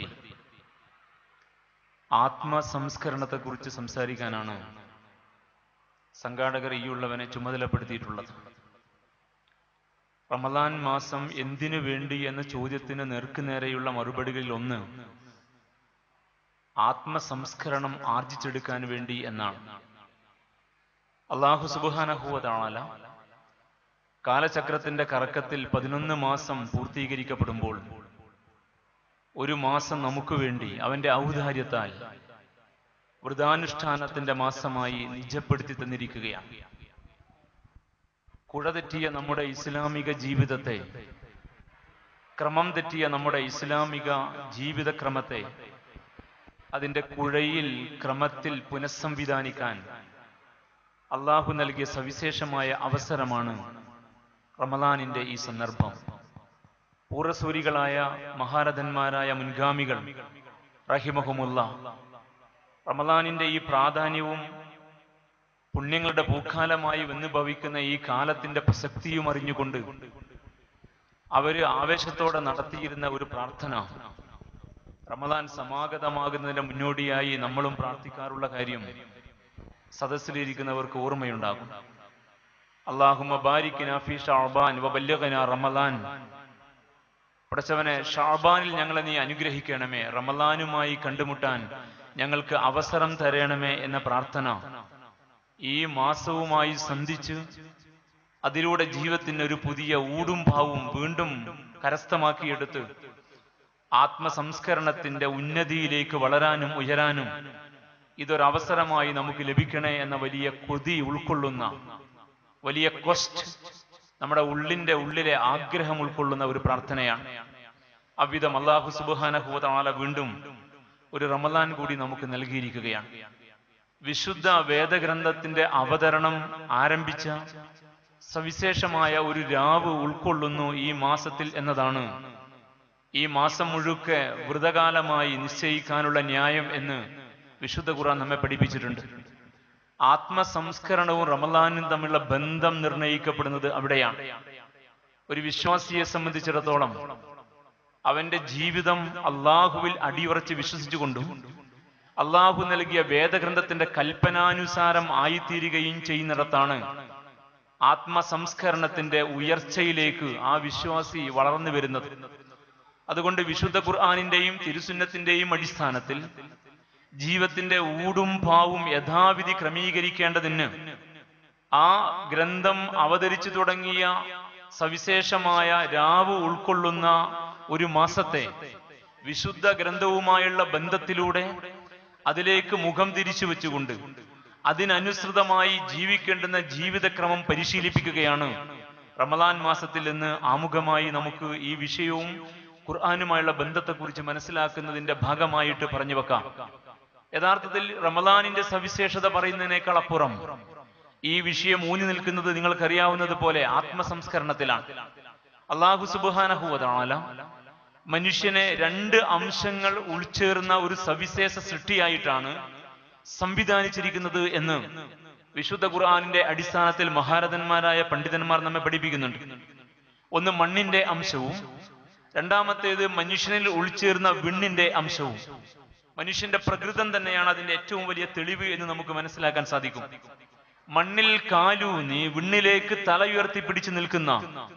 ആത്മസംസ്കരണത്തെക്കുറിച്ച് സംസാരിക്കാനാണ് സംഘാടകർ ഈ ഉള്ളവനെ ചുമതലപ്പെടുത്തിയിട്ടുള്ളത് റമദാൻ മാസം എന്തിനു വേണ്ടി എന്ന ചോദ്യത്തിന് നേർക്കുനേരെയുള്ള മറുപടികളിൽ ഒന്ന് ആത്മസംസ്കരണം ആർജിച്ചെടുക്കാൻ വേണ്ടി എന്നാണ് അള്ളാഹു സുബാനഹുവതാണല കാലചക്രത്തിന്റെ കറക്കത്തിൽ പതിനൊന്ന് മാസം പൂർത്തീകരിക്കപ്പെടുമ്പോൾ ഒരു മാസം നമുക്ക് വേണ്ടി അവന്റെ ഔദാര്യത്താൽ വ്രതാനുഷ്ഠാനത്തിന്റെ മാസമായി നിജപ്പെടുത്തി തന്നിരിക്കുകയാണ് കുഴ തെറ്റിയ നമ്മുടെ ഇസ്ലാമിക ജീവിതത്തെ ക്രമം തെറ്റിയ നമ്മുടെ ഇസ്ലാമിക ജീവിതക്രമത്തെ അതിന്റെ കുഴയിൽ ക്രമത്തിൽ പുനഃസംവിധാനിക്കാൻ അള്ളാഹു നൽകിയ സവിശേഷമായ അവസരമാണ് റമദാനിന്റെ ഈ സന്ദർഭം പൂർവസൂരികളായ മഹാരഥന്മാരായ മുൻഗാമികൾ റഹിമഹുമുള്ള റമദാനിന്റെ ഈ പ്രാധാന്യവും പുണ്യങ്ങളുടെ പൂക്കാലമായി വന്നു ഭവിക്കുന്ന ഈ കാലത്തിന്റെ പ്രസക്തിയും അറിഞ്ഞുകൊണ്ട് അവര് ആവേശത്തോടെ നടത്തിയിരുന്ന ഒരു പ്രാർത്ഥന റമദാൻ സമാഗതമാകുന്നതിന് മുന്നോടിയായി നമ്മളും പ്രാർത്ഥിക്കാറുള്ള കാര്യം സദസ്സിലിരിക്കുന്നവർക്ക് ഓർമ്മയുണ്ടാകും അള്ളാഹുമ ബാരിക്കിന ഫി ഷാബാൻ വബല്യഗന റമദാൻ പടച്ചവനെ ഷാബാനിൽ ഞങ്ങളെ നീ അനുഗ്രഹിക്കണമേ റമദാനുമായി കണ്ടുമുട്ടാൻ ഞങ്ങൾക്ക് അവസരം തരണമേ എന്ന പ്രാർത്ഥന ഈ മാസവുമായി സന്ധിച്ച് അതിലൂടെ ജീവിതത്തിന് ഒരു പുതിയ ഊടും ഭാവും വീണ്ടും കരസ്ഥമാക്കിയെടുത്ത് ആത്മസംസ്കരണത്തിന്റെ ഉന്നതിയിലേക്ക് വളരാനും ഉയരാനും ഇതൊരവസരമായി നമുക്ക് ലഭിക്കണേ എന്ന വലിയ കൊതി ഉൾക്കൊള്ളുന്ന വലിയ ക്വസ്റ്റ് നമ്മുടെ ഉള്ളിന്റെ ഉള്ളിലെ ആഗ്രഹം ഉൾക്കൊള്ളുന്ന ഒരു പ്രാർത്ഥനയാണ് അവിധം അള്ളാഹു സുബാനഹുല വീണ്ടും ഒരു റമദാൻ കൂടി നമുക്ക് നൽകിയിരിക്കുകയാണ് വിശുദ്ധ വേദഗ്രന്ഥത്തിന്റെ അവതരണം ആരംഭിച്ച സവിശേഷമായ ഒരു രാവ് ഉൾക്കൊള്ളുന്നു ഈ മാസത്തിൽ എന്നതാണ് ഈ മാസം മുഴുക്കെ വ്രതകാലമായി നിശ്ചയിക്കാനുള്ള ന്യായം എന്ന് വിശുദ്ധ ഖുർആൻ നമ്മെ പഠിപ്പിച്ചിട്ടുണ്ട് ആത്മസംസ്കരണവും റമലാനും തമ്മിലുള്ള ബന്ധം നിർണയിക്കപ്പെടുന്നത് അവിടെയാണ് ഒരു വിശ്വാസിയെ സംബന്ധിച്ചിടത്തോളം അവന്റെ ജീവിതം അള്ളാഹുവിൽ അടിയുറച്ച് വിശ്വസിച്ചുകൊണ്ടും അള്ളാഹു നൽകിയ വേദഗ്രന്ഥത്തിന്റെ കൽപ്പനാനുസാരം ആയിത്തീരുകയും ചെയ്യുന്നിടത്താണ് ആത്മസംസ്കരണത്തിന്റെ ഉയർച്ചയിലേക്ക് ആ വിശ്വാസി വളർന്നു വരുന്നത് അതുകൊണ്ട് വിശുദ്ധ ഖുർആാനിന്റെയും തിരുസുന്നത്തിന്റെയും അടിസ്ഥാനത്തിൽ ജീവിതത്തിന്റെ ഊടും ഭാവും യഥാവിധി ക്രമീകരിക്കേണ്ടതിന് ആ ഗ്രന്ഥം അവതരിച്ചു തുടങ്ങിയ സവിശേഷമായ രാവ് ഉൾക്കൊള്ളുന്ന ഒരു മാസത്തെ വിശുദ്ധ ഗ്രന്ഥവുമായുള്ള ബന്ധത്തിലൂടെ അതിലേക്ക് മുഖം തിരിച്ചു വെച്ചുകൊണ്ട് അതിനനുസൃതമായി ജീവിക്കേണ്ടുന്ന ജീവിതക്രമം പരിശീലിപ്പിക്കുകയാണ് റമദാൻ മാസത്തിൽ നിന്ന് ആമുഖമായി നമുക്ക് ഈ വിഷയവും ഖുർആാനുമായുള്ള ബന്ധത്തെക്കുറിച്ച് മനസ്സിലാക്കുന്നതിന്റെ ഭാഗമായിട്ട് പറഞ്ഞു വെക്കാം യഥാർത്ഥത്തിൽ റമദാനിന്റെ സവിശേഷത പറയുന്നതിനേക്കാൾ അപ്പുറം ഈ വിഷയം ഊന്നി നിൽക്കുന്നത് നിങ്ങൾക്കറിയാവുന്നത് പോലെ ആത്മസംസ്കരണത്തിലാണ് അള്ളാഹു സുബാനഹുവതാണല്ല മനുഷ്യനെ രണ്ട് അംശങ്ങൾ ഉൾച്ചേർന്ന ഒരു സവിശേഷ സൃഷ്ടിയായിട്ടാണ് സംവിധാനിച്ചിരിക്കുന്നത് എന്ന് വിശുദ്ധ ഖുർആാനിന്റെ അടിസ്ഥാനത്തിൽ മഹാരഥന്മാരായ പണ്ഡിതന്മാർ നമ്മെ പഠിപ്പിക്കുന്നുണ്ട് ഒന്ന് മണ്ണിന്റെ അംശവും രണ്ടാമത്തേത് മനുഷ്യനിൽ ഉൾച്ചേർന്ന വിണ്ണിന്റെ അംശവും മനുഷ്യന്റെ പ്രകൃതം തന്നെയാണ് അതിന്റെ ഏറ്റവും വലിയ തെളിവ് എന്ന് നമുക്ക് മനസ്സിലാക്കാൻ സാധിക്കും മണ്ണിൽ കാലൂന്നി വിണ്ണിലേക്ക് തല ഉയർത്തി പിടിച്ചു നിൽക്കുന്ന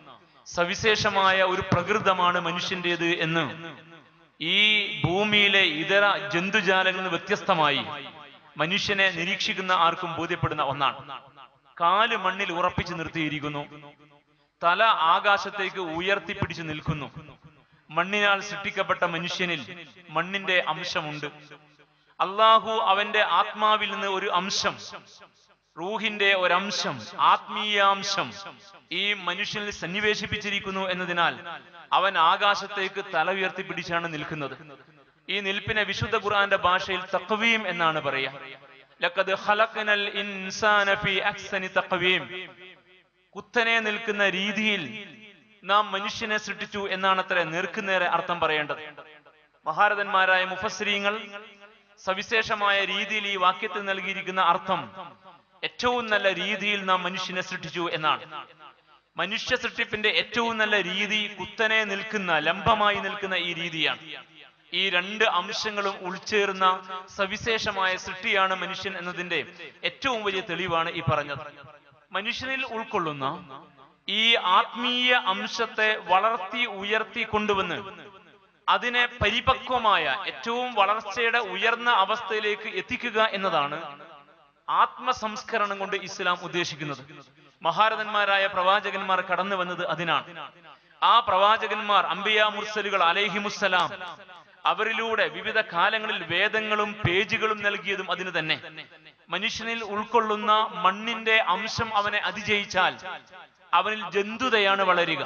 സവിശേഷമായ ഒരു പ്രകൃതമാണ് മനുഷ്യന്റേത് എന്ന് ഈ ഭൂമിയിലെ ഇതര ജന്തുജാലങ്ങളിൽ നിന്ന് വ്യത്യസ്തമായി മനുഷ്യനെ നിരീക്ഷിക്കുന്ന ആർക്കും ബോധ്യപ്പെടുന്ന ഒന്നാണ് കാല് മണ്ണിൽ ഉറപ്പിച്ചു നിർത്തിയിരിക്കുന്നു തല ആകാശത്തേക്ക് ഉയർത്തിപ്പിടിച്ചു നിൽക്കുന്നു മണ്ണിനാൽ സൃഷ്ടിക്കപ്പെട്ട മനുഷ്യനിൽ മണ്ണിന്റെ അംശമുണ്ട് അള്ളാഹു അവന്റെ ആത്മാവിൽ നിന്ന് ഒരു അംശം റൂഹിന്റെ ഒരംശം ആത്മീയാംശം ഈ മനുഷ്യനിൽ സന്നിവേശിപ്പിച്ചിരിക്കുന്നു എന്നതിനാൽ അവൻ ആകാശത്തേക്ക് തല ഉയർത്തിപ്പിടിച്ചാണ് നിൽക്കുന്നത് ഈ നിൽപ്പിനെ വിശുദ്ധ ഖുർആന്റെ ഭാഷയിൽ തക്വീം എന്നാണ് പറയാ ലഖദ് ഖലഖനൽ ഇൻസാന ഫീ അഹ്സനി തഖ്വീം കുത്തനെ നിൽക്കുന്ന രീതിയിൽ നാം മനുഷ്യനെ സൃഷ്ടിച്ചു എന്നാണ് അത്ര നേർക്കുനേരെ അർത്ഥം പറയേണ്ടത് മഹാരഥന്മാരായ മുഫസ്രീങ്ങൾ സവിശേഷമായ രീതിയിൽ ഈ വാക്യത്തിൽ നൽകിയിരിക്കുന്ന അർത്ഥം ഏറ്റവും നല്ല രീതിയിൽ നാം മനുഷ്യനെ സൃഷ്ടിച്ചു എന്നാണ് മനുഷ്യ സൃഷ്ടിപ്പിന്റെ ഏറ്റവും നല്ല രീതി കുത്തനെ നിൽക്കുന്ന ലംബമായി നിൽക്കുന്ന ഈ രീതിയാണ് ഈ രണ്ട് അംശങ്ങളും ഉൾച്ചേർന്ന സവിശേഷമായ സൃഷ്ടിയാണ് മനുഷ്യൻ എന്നതിന്റെ ഏറ്റവും വലിയ തെളിവാണ് ഈ പറഞ്ഞത് മനുഷ്യനിൽ ഉൾക്കൊള്ളുന്ന ഈ ആത്മീയ അംശത്തെ വളർത്തി ഉയർത്തി കൊണ്ടുവന്ന് അതിനെ പരിപക്വമായ ഏറ്റവും വളർച്ചയുടെ ഉയർന്ന അവസ്ഥയിലേക്ക് എത്തിക്കുക എന്നതാണ് ആത്മസംസ്കരണം കൊണ്ട് ഇസ്ലാം ഉദ്ദേശിക്കുന്നത് മഹാരഥന്മാരായ പ്രവാചകന്മാർ കടന്നു വന്നത് അതിനാണ് ആ പ്രവാചകന്മാർ അംബിയ മുർസലുകൾ അലേഹിമുസ്സലാം അവരിലൂടെ വിവിധ കാലങ്ങളിൽ വേദങ്ങളും പേജുകളും നൽകിയതും അതിന് തന്നെ മനുഷ്യനിൽ ഉൾക്കൊള്ളുന്ന മണ്ണിന്റെ അംശം അവനെ അതിജയിച്ചാൽ അവനിൽ ജന്തുതയാണ് വളരുക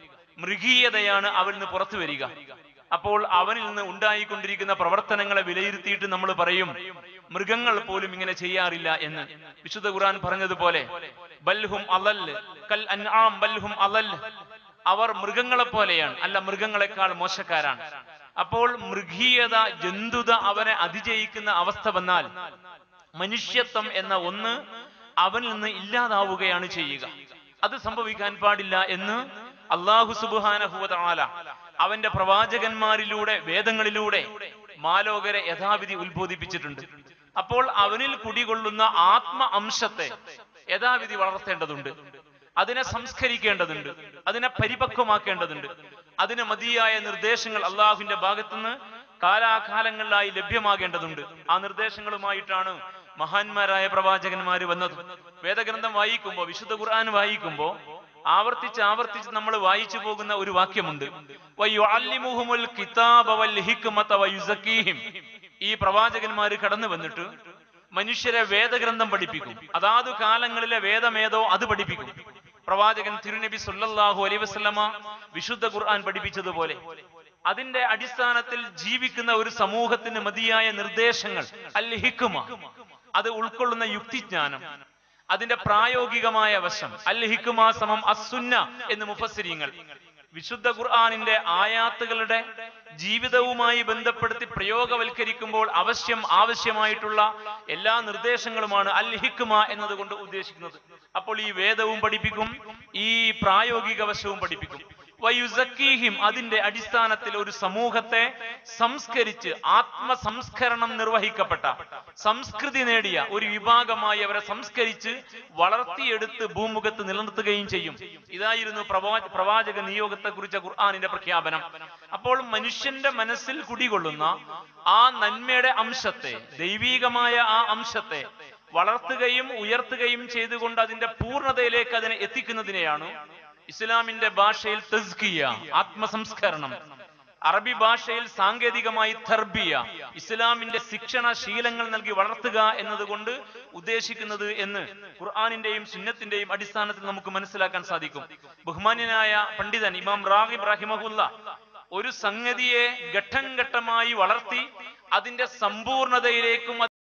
മൃഗീയതയാണ് അവനിൽ നിന്ന് പുറത്തു വരിക അപ്പോൾ അവനിൽ നിന്ന് ഉണ്ടായിക്കൊണ്ടിരിക്കുന്ന പ്രവർത്തനങ്ങളെ വിലയിരുത്തിയിട്ട് നമ്മൾ പറയും മൃഗങ്ങൾ പോലും ഇങ്ങനെ ചെയ്യാറില്ല എന്ന് വിശുദ്ധ ഖുർആൻ പറഞ്ഞതുപോലെ ബൽഹും അലൽ കൽ അൻആം ബൽഹും അലൽ അവർ മൃഗങ്ങളെ പോലെയാണ് അല്ല മൃഗങ്ങളെക്കാൾ മോശക്കാരാണ് അപ്പോൾ മൃഗീയത ജന്തുത അവനെ അതിജയിക്കുന്ന അവസ്ഥ വന്നാൽ മനുഷ്യത്വം എന്ന ഒന്ന് അവനിൽ നിന്ന് ഇല്ലാതാവുകയാണ് ചെയ്യുക അത് സംഭവിക്കാൻ പാടില്ല എന്ന് അള്ളാഹു സുബാനഹുവല അവന്റെ പ്രവാചകന്മാരിലൂടെ വേദങ്ങളിലൂടെ മാലോകരെ യഥാവിധി ഉത്ബോധിപ്പിച്ചിട്ടുണ്ട് അപ്പോൾ അവനിൽ കുടികൊള്ളുന്ന ആത്മ അംശത്തെ യഥാവിധി വളർത്തേണ്ടതുണ്ട് അതിനെ സംസ്കരിക്കേണ്ടതുണ്ട് അതിനെ പരിപക്വമാക്കേണ്ടതുണ്ട് അതിന് മതിയായ നിർദ്ദേശങ്ങൾ അള്ളാഹുവിന്റെ ഭാഗത്തുനിന്ന് കാലാകാലങ്ങളിലായി ലഭ്യമാകേണ്ടതുണ്ട് ആ നിർദ്ദേശങ്ങളുമായിട്ടാണ് മഹാന്മാരായ പ്രവാചകന്മാര് വന്നത് വേദഗ്രന്ഥം വായിക്കുമ്പോ വിശുദ്ധ ഖുർആൻ വായിക്കുമ്പോ ആവർത്തിച്ച് ആവർത്തിച്ച് നമ്മൾ വായിച്ചു പോകുന്ന ഒരു വാക്യമുണ്ട് വയുഅല്ലിമുഹുമുൽ കിതാബ വൽ ഹിക്മത വയുസക്കീഹിം. ഈ പ്രവാചകന്മാര് കടന്നു വന്നിട്ട് മനുഷ്യരെ വേദഗ്രന്ഥം പഠിപ്പിക്കും അതാതു കാലങ്ങളിലെ വേദമേതോ അത് പഠിപ്പിക്കും പ്രവാചകൻ തിരുനബി സല്ലല്ലാഹു അലൈഹി വസല്ലമ വിശുദ്ധ ഖുർആൻ പഠിപ്പിച്ചതുപോലെ അതിന്റെ അടിസ്ഥാനത്തിൽ ജീവിക്കുന്ന ഒരു സമൂഹത്തിന് മതിയായ നിർദ്ദേശങ്ങൾ അൽ ഹിക്കുമ അത് ഉൾക്കൊള്ളുന്ന യുക്തിജ്ഞാനം അതിന്റെ പ്രായോഗികമായ വശം അൽ ഹിക്കുമ സമം അസുന്ന എന്ന് മുഫസ്സിരിങ്ങൾ വിശുദ്ധ ഖുർആാനിന്റെ ആയാത്തുകളുടെ ജീവിതവുമായി ബന്ധപ്പെടുത്തി പ്രയോഗവൽക്കരിക്കുമ്പോൾ അവശ്യം ആവശ്യമായിട്ടുള്ള എല്ലാ നിർദ്ദേശങ്ങളുമാണ് അൽ ഹിക്മ എന്നതുകൊണ്ട് ഉദ്ദേശിക്കുന്നത് അപ്പോൾ ഈ വേദവും പഠിപ്പിക്കും ഈ പ്രായോഗിക വശവും പഠിപ്പിക്കും വയുസക്കീഹിം അതിന്റെ അടിസ്ഥാനത്തിൽ ഒരു സമൂഹത്തെ സംസ്കരിച്ച് ആത്മസംസ്കരണം നിർവഹിക്കപ്പെട്ട സംസ്കൃതി നേടിയ ഒരു വിഭാഗമായി അവരെ സംസ്കരിച്ച് വളർത്തിയെടുത്ത് ഭൂമുഖത്ത് നിലനിർത്തുകയും ചെയ്യും ഇതായിരുന്നു പ്രവാ പ്രവാചക നിയോഗത്തെ കുറിച്ച ഖുർആാനിന്റെ പ്രഖ്യാപനം അപ്പോൾ മനുഷ്യന്റെ മനസ്സിൽ കുടികൊള്ളുന്ന ആ നന്മയുടെ അംശത്തെ ദൈവീകമായ ആ അംശത്തെ വളർത്തുകയും ഉയർത്തുകയും ചെയ്തുകൊണ്ട് അതിന്റെ പൂർണ്ണതയിലേക്ക് അതിനെ എത്തിക്കുന്നതിനെയാണ് ഇസ്ലാമിന്റെ ഭാഷയിൽ തസ്കിയ ആത്മസംസ്കരണം അറബി ഭാഷയിൽ സാങ്കേതികമായി തർബിയ ഇസ്ലാമിന്റെ ശിക്ഷണ ശീലങ്ങൾ നൽകി വളർത്തുക എന്നതുകൊണ്ട് ഉദ്ദേശിക്കുന്നത് എന്ന് ഖുർആാനിന്റെയും സുന്നത്തിന്റെയും അടിസ്ഥാനത്തിൽ നമുക്ക് മനസ്സിലാക്കാൻ സാധിക്കും ബഹുമാന്യനായ പണ്ഡിതൻ ഇമാം റാഹിബ് റഹിമഹുല്ല ഒരു സംഗതിയെ ഘട്ടം ഘട്ടമായി വളർത്തി അതിന്റെ സമ്പൂർണതയിലേക്കും